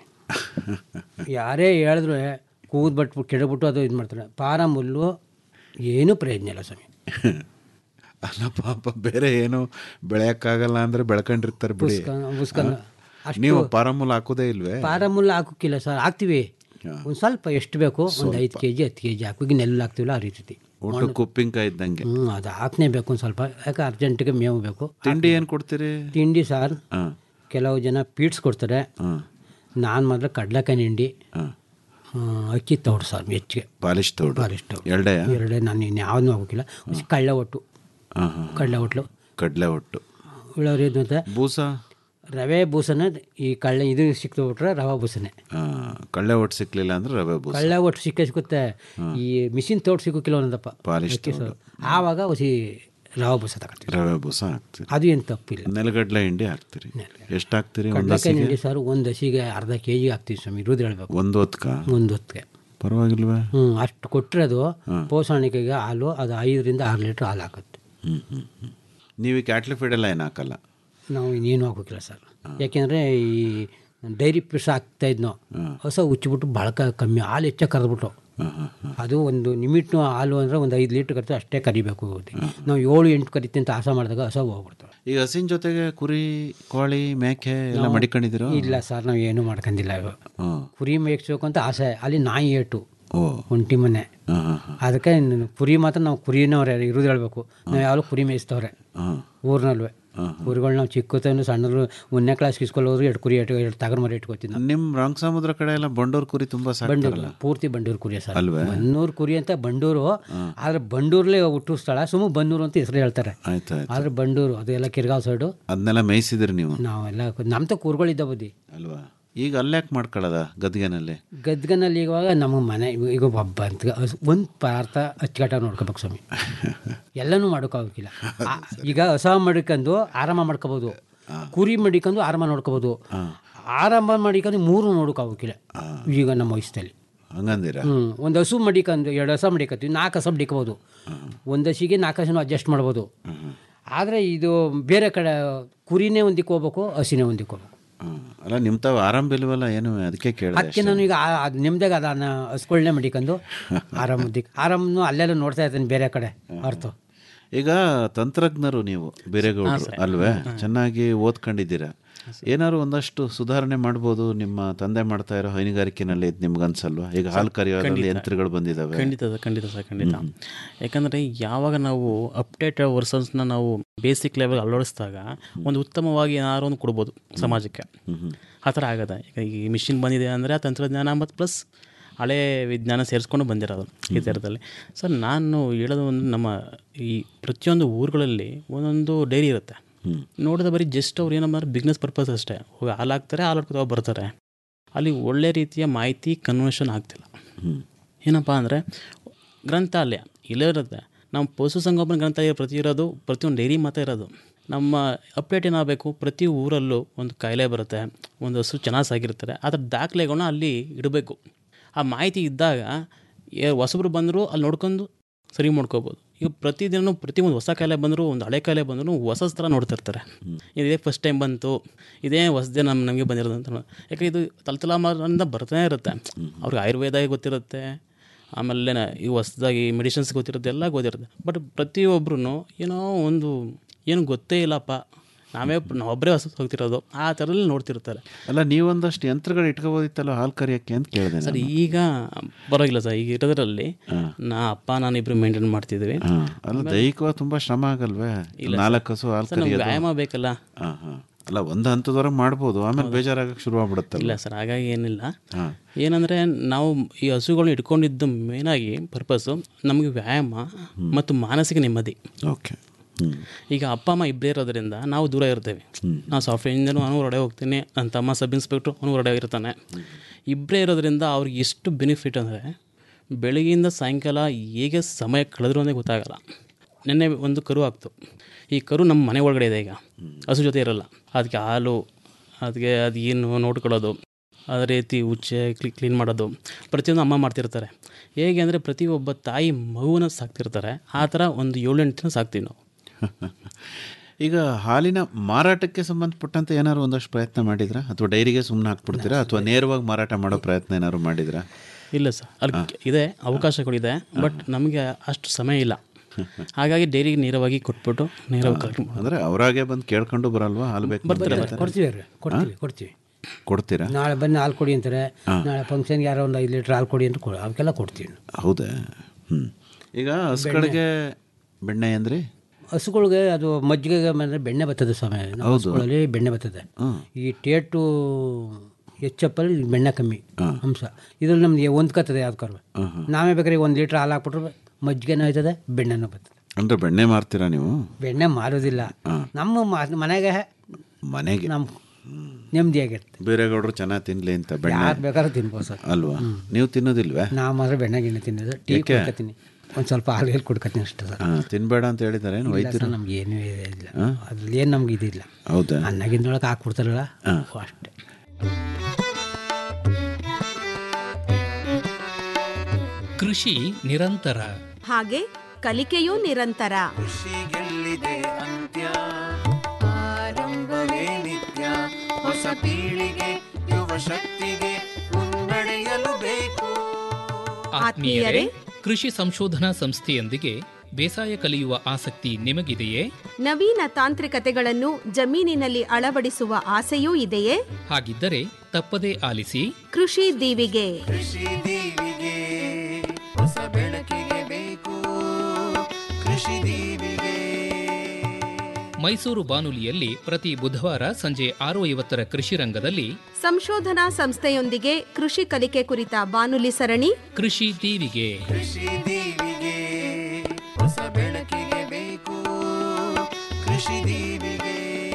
A: ಯಾರೇ ಹೇಳಿದ್ರು ಕೂದ್ಬಿಟ್ಟು ಕೆಡಬಿಟ್ಟು ಅದು ಇದು ಮಾಡ್ತಾರೆ ಪಾರಂ ಹುಲ್ಲು ಏನೂ ಪ್ರಯೋಜನ ಇಲ್ಲ ಸ್ವಾಮಿ
I: ಅಲ್ಲ ಪಾಪ ಬೇರೆ ಏನು ಬೆಳೆಯಕ್ಕಾಗಲ್ಲ ಅಂದ್ರೆ ಬೆಳ್ಕೊಂಡಿರ್ತಾರೆ ಬಿಡಿ
A: ಉಸ್ಕ- ಉಸ್ಕನ್ನ ಅಷ್ಟು
I: ನೀವು ಪಾರಮೂಲ ಹಾಕೋದೇ ಇಲ್ವೇ
A: ಪಾರಂ ಹುಲ್ಲು ಹಾಕೋಕ್ಕಿಲ್ಲ ಸರ್ ಹಾಕ್ತೀವಿ ಒಂದು ಸ್ವಲ್ಪ ಎಷ್ಟು ಬೇಕು ಒಂದು ಐದು ಕೆ ಜಿ ಹತ್ತು ಕೆ ಜಿ ಹಾಕಿ ನೆಲ್ಲು ಹಾಕ್ತೀವಲ್ಲ ಆ ರೀತಿ
I: ಒಟ್ಟು ಕುಪ್ಪಿಂಕಾಯಿ ಇದ್ದಂಗೆ
A: ಹ್ಞೂ ಅದು ಹಾಕ್ನೇ ಬೇಕು ಒಂದು ಸ್ವಲ್ಪ ಯಾಕೆ ಅರ್ಜೆಂಟಿಗೆ ಮೇವು ಬೇಕು
I: ತಿಂಡಿ ಏನು ಕೊಡ್ತೀರಿ
A: ತಿಂಡಿ ಸಾರ್
I: ಹಾಂ
A: ಕೆಲವು ಜನ ಪೀಡ್ಸ್ ಕೊಡ್ತಾರೆ
I: ಹಾಂ
A: ನಾನು ಮಾತ್ರ ಕಡ್ಲೆಕಾಯಿ ಹಿಂಡಿ
I: ಹಾಂ
A: ಆ, ಅಕ್ಕಿ ತೌಡು ಸರ್ ಹೆಚ್ಚಿಗೆ
I: ಪಾಲಿಶ್ ತೋಡು
A: ಪಾಲಿಶ್ ತೌಡು.
I: ಎರಡೇ
A: ಎರಡೇ ನಾನು ಇನ್ಯಾವುದೂ ಹಾಕೋಕ್ಕಿಲ್ಲ ಕಳ್ಳೆ ಒಟ್ಟು
I: ಹಾಂ ಹಾಂ
A: ಕಡಲೆ ಒಟ್ಲು
I: ಕಡಲೆ ಒಟ್ಟು
A: ಉಳ್ಳವ್ರು ಇದು ಮತ್ತೆ
I: ಬೂಸ
A: ರವೆ ಬೂಸನ ಈ ಕಳ್ಳೆ ಇದು ಸಿಕ್ತು ಬಿಟ್ರೆ ರವೆ ಬೂಸನೆ
I: ಹಾಂ ಕಡಲೆ ಒಟ್ಟು ಸಿಕ್ಲಿಲ್ಲ ಅಂದ್ರೆ ರವೆ ಬೂಸ
A: ಕಳ್ಳೆ ಒಟ್ಟು ಸಿಕ್ಕೇ ಸಿಗುತ್ತೆ ಈ ಮಿಷಿನ್ ತೋಟ ಸಿಗೋಕ್ಕಿಲ್ಲ ಒಂದಪ್ಪ
I: ಪಾಲಿಶ್
A: ಅಕ್ಕಿ ಸರ್ ಆವಾಗ ಹೊಸಿ ರವೆ ಬೂಸ ತಗೊಳ್ತೀವಿ
I: ರವೆ ಬೂಸ ಹಾಕ್ತೀರಿ
A: ಅದು ಏನು ತಪ್ಪಿಲ್ಲ
I: ನೆಲಗಡ್ಲೆ ಹಿಂಡಿ ಹಾಕ್ತೀರಿ ಎಷ್ಟು ಹಾಕ್ತೀರಿ ಒಂದು
A: ಕಡ್ಲೆಕಾಯಿ
I: ಹಸಿಗೆ
A: ಹಿಂಡಿ ಸರ್ ಒಂದು ಹಸಿಗೆ ಅರ್ಧ ಕೆ ಜಿ ಹಾಕ್ತೀವಿ ಸ್ವಾಮಿ ಇರೋದು ಹೇಳ್ಬೇಕು
I: ಒಂದು ಹೊತ್ಕ
A: ಒಂದು ಹೊತ್ತಿಗೆ
I: ಪರವಾಗಿಲ್ವೇ
A: ಹ್ಞೂ ಅಷ್ಟು ಕೊಟ್ಟರೆ ಅದು ಪೋಷಣಿಕೆಗೆ ಹಾಲು ಅದು ಐದರಿಂದ ಆರು ಲೀಟ್ರ್ ಹಾಲು ಹಾಕುತ್ತೆ
I: ಹ್ಞೂ ಹ್ಞೂ ಹ್ಞೂ ನೀವು ಕ್ಯಾಟ್ಲಿ ಫೀಡ್ ಎಲ್ಲ ಏನು ಹಾಕಲ್ಲ
A: ನಾವು ಇನ್ನೇನು ಹಾಕೋಕ್ಕಿಲ್ಲ ಸರ್ ಯಾಕೆಂದರೆ ಈ ಡೈರಿ ಪಿಸ್ ಹಾಕ್ತಾ ಇದ್ನೋ ಹೊಸ ಉಚ್ಚಿಬಿಟ್ಟು ಬಳಕ ಕಮ್ಮಿ ಹಾಲು ಹೆಚ್ಚಾಗಿ ಕರೆದ್ಬಿಟ್ಟು ಅದು ಒಂದು ನಿಮಿಟ್ನು ಹಾಲು ಅಂದರೆ ಒಂದು ಐದು ಲೀಟ್ರ್ ಕರಿತು ಅಷ್ಟೇ ಕರಿಬೇಕು ನಾವು ಏಳು ಎಂಟು ಕರಿತೀವಿ ಅಂತ ಆಸೆ ಮಾಡಿದಾಗ ಹಸ ಹೋಗ್ಬಿಡ್ತವೆ
I: ಈಗ ಹಸಿನ ಜೊತೆಗೆ ಕುರಿ ಕೋಳಿ ಮೇಕೆ ಎಲ್ಲ
A: ನಾವು-
I: ಮಡಿಕೊಂಡಿದ್ದೀರೋ
A: ಇಲ್ಲ ಸರ್ ನಾವು ಏನೂ ಮಾಡ್ಕೊಂಡಿಲ್ಲ ಇವು
I: ಹಾಂ
A: ಕುರಿ ಮೇಯಿಸ್ಬೇಕು ಅಂತ ಆಸೆ ಅಲ್ಲಿ ನಾಯಿ ಏಟು
I: ಓ
A: ಒಂಟಿ ಮನೆ
I: ಹಾಂ ಹಾಂ ಹಾಂ
A: ಅದಕ್ಕೆ ಇನ್ನು ಕುರಿ ಮಾತ್ರ ನಾವು ಕುರಿನವ್ರೆ ಇರೋದು ಹೇಳ್ಬೇಕು ನಾವು ಯಾವಾಗಲೂ ಕುರಿ ಮೇಯಿಸ್ತವ್ರೆ
I: ಹಾಂ
A: ಊರಿನಲ್ವೇ ಕುರಿಗಳು ನಾವು ಚಿಕ್ಕತನು ಸಣ್ಣರು ಒಂದನೇ ಕ್ಲಾಸ್ಗೆ ಇಸ್ಕೊಂಡು ಹೋದ್ರು ಎರಡು ಕುರಿ ಇಟ್ಟು ಎರಡು ತಗರ್ ಮರಿ ಇಟ್ಕೋತೀವಿ ನಾವು
I: ನಿಮ್ಮ ರಂಗ ಸಮುದ್ರ ಕಡೆ ಎಲ್ಲ ಬಂಡೂರು ಕುರಿ ತುಂಬಾ
A: ಬಂಡೂರು
I: ಸಾಕ್ತಾರಲ್ಲ
A: ಪೂರ್ತಿ ಬಂಡೂರು ಕುರಿ ಸರ್
I: ಅಲ್ವೇ?
A: ಬನ್ನೂರು ಕುರಿ ಅಂತ ಬಂಡೂರು ಆದ್ರೆ ಬಂಡೂರ್ಲೇ ಹುಟ್ಟು ಸ್ಥಳ ಸುಮ್ಮ ಬನ್ನೂರು ಅಂತ ಹೆಸರು ಹೇಳ್ತಾರೆ
I: ಆಯ್ತು ಆಯ್ತು
A: ಆದ್ರೆ ಬಂಡೂರು ಅದೆಲ್ಲ ಕಿರ್ಗಾವ್ ಸೈಡು
I: ಅದನ್ನೆಲ್ಲ ಮೇಯಿಸಿದ್ರಿ ನೀವು
A: ನಾವೆಲ್ಲ ನಮ್ಮ ತ ಕೂರ್ಗಳಿದ್ದ ಬುದ್ಧಿ
I: ಅಲ್ವಾ ಈಗ ಅಲ್ಲ್ಯಾಕೆ ಮಾಡ್ಕೊಳ್ಳೋದ ಗದ್ಗೆನಲ್ಲಿ
A: ಗದ್ಗನಲ್ಲಿ ಇವಾಗ ನಮ್ಮ ಮನೆ ಇವ- ಈಗ ಒಬ್ಬ ಅಂತ ಒಂದು ಪದಾರ್ಥ ಅಚ್ಚುಕಟ್ಟಾಗಿ ನೋಡ್ಕೋಬೇಕು ಸ್ವಾಮಿ ಎಲ್ಲನೂ ಮಾಡೋಕ್ಕಾಗಕ್ಕಿಲ್ಲ ಆ- ಈಗ ಹೊಸ ಮಡಿಕೊಂಡು ಆರಾಮ ಮಾಡ್ಕೋಬೋದು ಕುರಿ ಮಡಿಕೊಂಡು ಆರಾಮ ನೋಡ್ಕೋಬೋದು ಆರಾಮ ಮಡಿಕೊಂಡು ಮೂರು ನೋಡೋಕ್ಕಾಗಕ್ಕಿಲ್ಲ ಈಗ ನಮ್ಮ ವಯಸ್ಸಲ್ಲಿ
I: ಹಂಗಂದಿರ
A: ಹ್ಞೂ ಒಂದು ಹಸು ಮಡಿಕೊಂಡು ಎರಡು ಹಸ ಮಡಿಕತ್ತೀವಿ ನಾಲ್ಕು ಹಸ ಮಡಿಕೋಬೋದು ಒಂದು ಹಸಿಗೆ ನಾಲ್ಕು ಹಸನು ಅಡ್ಜಸ್ಟ್ ಮಾಡ್ಬೋದು ಆದರೆ ಇದು ಬೇರೆ ಕಡೆ ಕುರಿನೇ ಒಂದಿಕ್ಕೆ ಹೋಗ್ಬೇಕು ಹಸಿನೇ ಒಂದಿಕ್ಕೆ ಹೋಗ್ಬೇಕು
I: ಅಲ್ಲ ನಿಮ್ಮ ತಾವು ಆರಾಮ್ ಬಿಲ್ವಲ್ಲ ಏನು ಅದಕ್ಕೆ ಕೇಳಿದೆ
A: ಅದಕ್ಕೆ ನಾನು ಈಗ ಆ- ಅದ್ ನಿಮ್ದಾಗ ಅದನ್ನ ಹಸ್ಗಳನ್ನೇ ಮಡಿಕೊಂಡು ಆರಾಮದಿಕ್ಕೆ ಆರಾಮನು ಅಲ್ಲೆಲ್ಲ ನೋಡ್ತಾ ಇರ್ತೀನಿ ಬೇರೆ ಕಡೆ ಅರ್ಥ
I: ಈಗ ತಂತ್ರಜ್ಞರು ನೀವು ಬೇರೆಗೌಡರು ಅಲ್ವೇ ಚೆನ್ನಾಗಿ ಓದ್ಕೊಂಡಿದ್ದೀರಾ ಏನಾದ್ರು ಒಂದಷ್ಟು ಸುಧಾರಣೆ ಮಾಡ್ಬೋದು ನಿಮ್ಮ ತಂದೆ ಮಾಡ್ತಾ ಇರೋ ಹೈನುಗಾರಿಕೆನಲ್ಲಿ ಇದು ನಿಮ್ಗೆ ಅನ್ಸಲ್ವಾ ಈಗ ಹಾಲು ಕರೆಯೋದ್ರಲ್ಲಿ ಯಂತ್ರಗಳು ಬಂದಿದ್ದಾವೆ
J: ಖಂಡಿತ ಸರ್ ಖಂಡಿತ ಸರ್ ಖಂಡಿತ ಯಾಕಂದರೆ ಯಾವಾಗ ನಾವು ಅಪ್ಡೇಟ್ ವರ್ಸನ್ಸ್ನ ನಾವು ಬೇಸಿಕ್ ಲೆವೆಲ್ ಅಳವಡಿಸಿದಾಗ ಒಂದು ಉತ್ತಮವಾಗಿ ಏನಾದ್ರು ಒಂದು ಕೊಡ್ಬೋದು ಸಮಾಜಕ್ಕೆ ಆ ಥರ ಆಗದ ಈಗ ಈ ಮಿಷಿನ್ ಬಂದಿದೆ ಅಂದರೆ ಆ ತಂತ್ರಜ್ಞಾನ ಮತ್ತು ಪ್ಲಸ್ ಹಳೆ ವಿಜ್ಞಾನ ಸೇರಿಸ್ಕೊಂಡು ಬಂದಿರೋದು ಈ ಥರದಲ್ಲಿ ಸರ್ ನಾನು ಹೇಳೋದು ಒಂದು ನಮ್ಮ ಈ ಪ್ರತಿಯೊಂದು ಊರುಗಳಲ್ಲಿ ಒಂದೊಂದು ಡೈರಿ ಇರುತ್ತೆ ನೋಡಿದ ಬರೀ ಜಸ್ಟ್ ಅವ್ರು ಏನಮ್ಮ ಬಿಸ್ನೆಸ್ ಪರ್ಪಸ್ ಅಷ್ಟೇ ಹೋಗಿ ಹಾಲು ಹಾಕ್ತಾರೆ ಹಾಲು ಹಾಕ್ತಾ ಬರ್ತಾರೆ ಅಲ್ಲಿ ಒಳ್ಳೆ ರೀತಿಯ ಮಾಹಿತಿ ಕನ್ವರ್ಷನ್ ಆಗ್ತಿಲ್ಲ ಏನಪ್ಪ ಅಂದರೆ ಗ್ರಂಥಾಲಯ ಇಲ್ಲೇ ಇರುತ್ತೆ ನಮ್ಮ ಪಶುಸಂಗೋಪನಾ ಗ್ರಂಥಾಲಯ ಪ್ರತಿ ಇರೋದು ಪ್ರತಿಯೊಂದು ಡೈರಿ ಮಾತ್ರ ಇರೋದು ನಮ್ಮ ಅಪ್ಡೇಟ್ ಏನಾಗಬೇಕು ಪ್ರತಿ ಊರಲ್ಲೂ ಒಂದು ಕಾಯಿಲೆ ಬರುತ್ತೆ ಒಂದು ಹಸು ಚೆನ್ನಾಗಿ ಸಾಗಿರ್ತಾರೆ ಅದರ ದಾಖಲೆಗಳನ್ನ ಅಲ್ಲಿ ಇಡಬೇಕು ಆ ಮಾಹಿತಿ ಇದ್ದಾಗ ಏ ಹೊಸಬ್ರು ಬಂದರೂ ಅಲ್ಲಿ ನೋಡ್ಕೊಂಡು ಸರಿ ಮಾಡ್ಕೋಬೋದು ಈಗ ಪ್ರತಿದಿನ ಪ್ರತಿಯೊಂದು ಹೊಸ ಕಾಯಿಲೆ ಬಂದರೂ ಒಂದು ಹಳೆ ಕಾಯಿಲೆ ಬಂದರೂ ಹೊಸ ಥರ ನೋಡ್ತಿರ್ತಾರೆ ಇದೇ ಫಸ್ಟ್ ಟೈಮ್ ಬಂತು ಇದೇ ಹೊಸದೇ ನಮ್ಮ ನಮಗೆ ಬಂದಿರೋದು ಅಂತ ಯಾಕೆ ಇದು ತಲೆತಲಾಮಾರಿಂದ ಬರ್ತಾನೆ ಇರುತ್ತೆ ಅವ್ರಿಗೆ ಆಯುರ್ವೇದ ಗೊತ್ತಿರುತ್ತೆ ಆಮೇಲೆ ನ- ಈ ಹೊಸದಾಗಿ ಮೆಡಿಸಿನ್ಸ್ ಗೊತ್ತಿರುತ್ತೆ ಎಲ್ಲ ಗೊತ್ತಿರುತ್ತೆ ಬಟ್ ಪ್ರತಿಯೊಬ್ಬರು ಏನೋ ಒಂದು ಏನು ಗೊತ್ತೇ ಇಲ್ಲಪ್ಪ ನಾವೇ ನಾವೊಬ್ಬರೇ ಹೊಸ ಹೋಗ್ತಿರೋದು ಆ ಥರದಲ್ಲಿ ನೋಡ್ತಿರ್ತಾರೆ
I: ಅಲ್ಲ ನೀವೊಂದಷ್ಟು ಯಂತ್ರಗಳು ಇಟ್ಕೋಬೋದಿತ್ತಲ್ಲ ಹಾಲು ಕರಿಯೋಕ್ಕೆ ಅಂತ ಕೇಳಿದೆ
J: ಸರ್ ಈಗ ಪರವಾಗಿಲ್ಲ ಸರ್ ಈಗ ಇರೋದ್ರಲ್ಲಿ ನಾ ಅಪ್ಪ ನಾನು ಇಬ್ಬರು ಮೇಂಟೈನ್ ಮಾಡ್ತಿದ್ವಿ
I: ಅಲ್ಲ ದೈಹಿಕವಾಗಿ ತುಂಬಾ ಶ್ರಮ ಆಗಲ್ವೇ ನಾಲ್ಕು ಹಸು ಹಾಲು
J: ಸರ್ ನಮ್ಗೆ
I: ಕರಿಯೋದು
J: ವ್ಯಾಯಾಮ ಬೇಕಲ್ಲ
I: ಹಾಂ ಹಾಂ ಅಲ್ಲ ಒಂದು ಹಂತದವರೆಗೆ ಮಾಡ್ಬೋದು ಆಮೇಲೆ ಬೇಜಾರಾಗಕ್ಕೆ ಶುರು ಆಗ್ಬಿಡುತ್ತಲ್ಲ
J: ಇಲ್ಲ ಸರ್ ಹಾಗಾಗಿ ಏನಿಲ್ಲ
I: ಹಾಂ
J: ಏನಂದರೆ ನಾವು ಈ ಹಸುಗಳನ್ನ ಇಟ್ಕೊಂಡಿದ್ದು ಮೇನಾಗಿ ಪರ್ಪಸ್ಸು ನಮಗೆ ವ್ಯಾಯಾಮ ಮತ್ತು ಮಾನಸಿಕ ನೆಮ್ಮದಿ
I: ಓಕೆ ಹ್ಞೂ
J: ಈಗ ಅಪ್ಪ ಅಮ್ಮ ಇಬ್ಬರೇ ಇರೋದ್ರಿಂದ ನಾವು ದೂರ ಇರ್ತೇವೆ ನಾವು ಸಾಫ್ಟ್ವೇರ್ ಇಂಜಿನಿಯರ್ ಅವನು ಹೊರಡೆ ಹೋಗ್ತೀನಿ ನನ್ನ ತಮ್ಮ ಸಬ್ ಇನ್ಸ್ಪೆಕ್ಟ್ರು ಅವನು ಹೊರಡೆ ಇರ್ತಾನೆ ಇಬ್ಬರೇ ಇರೋದ್ರಿಂದ ಅವ್ರಿಗೆ ಎಷ್ಟು ಬೆನಿಫಿಟ್ ಅಂದರೆ ಬೆಳಗ್ಗೆಯಿಂದ ಸಾಯಂಕಾಲ ಹೇಗೆ ಸಮಯ ಕಳೆದ್ರು ಅನ್ನೋದೇ ಗೊತ್ತಾಗಲ್ಲ ನಿನ್ನೆ ಒಂದು ಕರು ಆಗ್ತು ಈ ಕರು ನಮ್ಮ ಮನೆ ಒಳಗಡೆ ಇದೆ ಈಗ ಹಸು ಜೊತೆ ಇರಲ್ಲ ಅದಕ್ಕೆ ಹಾಲು ಅದಕ್ಕೆ ಅದು ಏನು ನೋಡ್ಕೊಳ್ಳೋದು ಅದೇ ರೀತಿ ಉಚ್ಚೆ ಕ್ಲಿ ಕ್ಲೀನ್ ಮಾಡೋದು ಪ್ರತಿಯೊಂದು ಅಮ್ಮ ಮಾಡ್ತಿರ್ತಾರೆ ಹೇಗೆ ಅಂದರೆ ಪ್ರತಿಯೊಬ್ಬ ತಾಯಿ ಮಗುವನ್ನ ಸಾಕ್ತಿರ್ತಾರೆ ಆ ಥರ ಒಂದು ಏಳೆಂಟು ದಿನ ಸಾಕ್ತೀವಿ ನಾವು
I: ಈಗ ಹಾಲಿನ ಮಾರಾಟಕ್ಕೆ ಸಂಬಂಧಪಟ್ಟಂತೆ ಏನಾದ್ರು ಒಂದಷ್ಟು ಪ್ರಯತ್ನ ಮಾಡಿದ್ರಾ ಅಥವಾ ಡೈರಿಗೆ ಸುಮ್ಮನೆ ಹಾಕ್ಬಿಡ್ತೀರಾ ಅಥವಾ ನೇರವಾಗಿ ಮಾರಾಟ ಮಾಡೋ ಪ್ರಯತ್ನ ಏನಾದ್ರು ಮಾಡಿದ್ರಾ
J: ಇಲ್ಲ ಸರ್ ಅಲ್ಲಿ ಇದೆ ಅವಕಾಶಗಳಿದೆ ಬಟ್ ನಮಗೆ ಅಷ್ಟು ಸಮಯ ಇಲ್ಲ ಹಾಗಾಗಿ ಡೈರಿಗೆ ನೇರವಾಗಿ ಕೊಟ್ಬಿಟ್ಟು ನೇರವಾಗಿ ಕಲೆಕ್ಟ್ ಮಾಡಿ
I: ಅಂದ್ರೆ ಅವರಾಗೆ ಬಂದು ಕೇಳ್ಕೊಂಡು ಬರಲ್ವಾ ಹಾಲು ಬೇಕು ಅಂತ ಹೇಳ್ತಾರೆ?
A: ಕೊಡ್ತೀವಿ ರೀ ಕೊಡ್ತೀವಿ ಕೊಡ್ತೀವಿ
I: ಕೊಡ್ತೀರಾ
A: ನಾಳೆ ಬನ್ನಿ ಹಾಲು ಕೊಡಿ ಅಂತಾರೆ ನಾಳೆ ಫಂಕ್ಷನ್ಗೆ ಯಾರೋ ಒಂದು ಐದು ಲೀಟ್ರ್ ಹಾಲು ಕೊಡಿ ಅಂತ ಕೊಡಿ ಅವಕ್ಕೆಲ್ಲ ಕೊಡ್ತೀವಿ
I: ಹೌದಾ ಹ್ಞೂ ಈಗ ಹಸುಗಳಿಗೆ ಬೆಣ್ಣೆ ಅಂದ್ರಿ
A: ಹಸುಗಳಿಗೆ ಅದು ಮಜ್ಜಿಗೆ ಮೇಲೆ ಬೆಣ್ಣೆ ಬರ್ತದೆ ಸ್ವಾಮಿ ನಮ್ಮ ಹಸುಗಳಲ್ಲಿ ಬೆಣ್ಣೆ ಬರ್ತದೆ ಈ ಟೇಟು ಹೆಚ್ಚಪ್ಪಲ್ಲಿ ಬೆಣ್ಣೆ ಕಮ್ಮಿ ಅಂಶ ಇದ್ರಲ್ಲಿ ನಮ್ಗೆ ಹೊಂದ್ಕತ್ತದೆ ಯಾವ್ದು ನಾವೇ ಬೇಕಾದ್ರೆ ಒಂದು ಲೀಟ್ರ್ ಹಾಲು ಹಾಕ್ಬಿಟ್ರೆ ಮಜ್ಜಿಗೆನೂ ಆಯ್ತದೆ ಬೆಣ್ಣೆನೂ ಬರ್ತದೆ
I: ಅಂದ್ರೆ ಬೆಣ್ಣೆ ಮಾರ್ತೀರಾ ನೀವು
A: ಬೆಣ್ಣೆ ಮಾರೋದಿಲ್ಲ ನಮ್ಮ ಮ- ಮನೆಗೆ
I: ಮನೆಗೆ
A: ನಮ್ಮ ನೆಮ್ಮದಿಯಾಗಿರುತ್ತೆ
I: ಬೇರೆ ಗೌಡ್ರು ಚೆನ್ನಾಗಿ ತಿನ್ಲಿ ಅಂತ ಬೆಣ್ಣೆ
A: ಯಾರು ಬೇಕಾದ್ರೂ ತಿನ್ಬೋದು ಸರ್
I: ಅಲ್ವಾ ನೀವು ತಿನ್ನೋದಿಲ್ವೇ
A: ನಾವು ಮಾತ್ರ ಬೆಣ್ಣೆ ಗಿಣ್ಣೆ ತಿನ್ನೋದು ಟೀ ಕುಡ್ಕೊತೀನಿ ಒಂದು ಸ್ವಲ್ಪ ಹಾಲು ಹೇಳಿ ಕುಡ್ಕೊತೀನಿ ಅಷ್ಟೇ ಸರ್
I: ಹಾ, ತಿನ್ಬೇಡ ಅಂತ ಹೇಳಿದ್ದಾರೆ ಏನು
A: ಇಲ್ಲ
I: ವೈದ್ಯರು
A: ಸರ್ ನಮ್ಗೆ ಏನೂ ಇಲ್ಲ ಅದ್ರಲ್ಲಿ ಏನು ನಮ್ಗೆ ಇದಿಲ್ಲ
I: ಹೌದಾ
A: ಅನ್ನಗಿಂದೊಳಗೆ ಹಾಕ್ಬಿಡ್ತಾರಲ್ಲ ಅಷ್ಟೇ
B: ಕೃಷಿ ನಿರಂತರ
K: ಹಾಗೆ ಕಲಿಕೆಯೂ ನಿರಂತರ
L: ಆರಂಭವೇ ನಿತ್ಯ ಹೊಸ ಪೀಳಿಗೆ ಯುವ ಶಕ್ತಿಗೆ ಮುನ್ನಡೆಯಲು ಬೇಕು
K: ಆತ್ಮೀಯರೇ
M: ಕೃಷಿ ಸಂಶೋಧನಾ ಸಂಸ್ಥೆಯೊಂದಿಗೆ ಬೇಸಾಯ ಕಲಿಯುವ ಆಸಕ್ತಿ ನಿಮಗಿದೆಯೇ
K: ನವೀನ ತಾಂತ್ರಿಕತೆಗಳನ್ನು ಜಮೀನಿನಲ್ಲಿ ಅಳವಡಿಸುವ ಆಸೆಯೂ ಇದೆಯೇ
M: ಹಾಗಿದ್ದರೆ ತಪ್ಪದೇ ಆಲಿಸಿ
K: ಕೃಷಿ ದೀವಿಗೆ
L: ಕೃಷಿ ದೀವಿಗೆ ಹೊಸ ಬೆಳಕಿಗೆ ಬೇಕು ಕೃಷಿ ದೀವಿಗೆ
M: ಮೈಸೂರು ಬಾನುಲಿಯಲ್ಲಿ ಪ್ರತಿ ಬುಧವಾರ ಸಂಜೆ ಆರು ಐವತ್ತರ ಕೃಷಿ ರಂಗದಲ್ಲಿ
K: ಸಂಶೋಧನಾ ಸಂಸ್ಥೆಯೊಂದಿಗೆ ಕೃಷಿ ಕಲಿಕೆ ಕುರಿತ ಬಾನುಲಿ ಸರಣಿ
M: ಕೃಷಿ ದೀವಿಗೆ
L: ಕೃಷಿ ದೀವಿಗೆ ಹೊಸ ಬೆಳಕಿಗೆ ಬೇಕು ಕೃಷಿ ದೀವಿಗೆ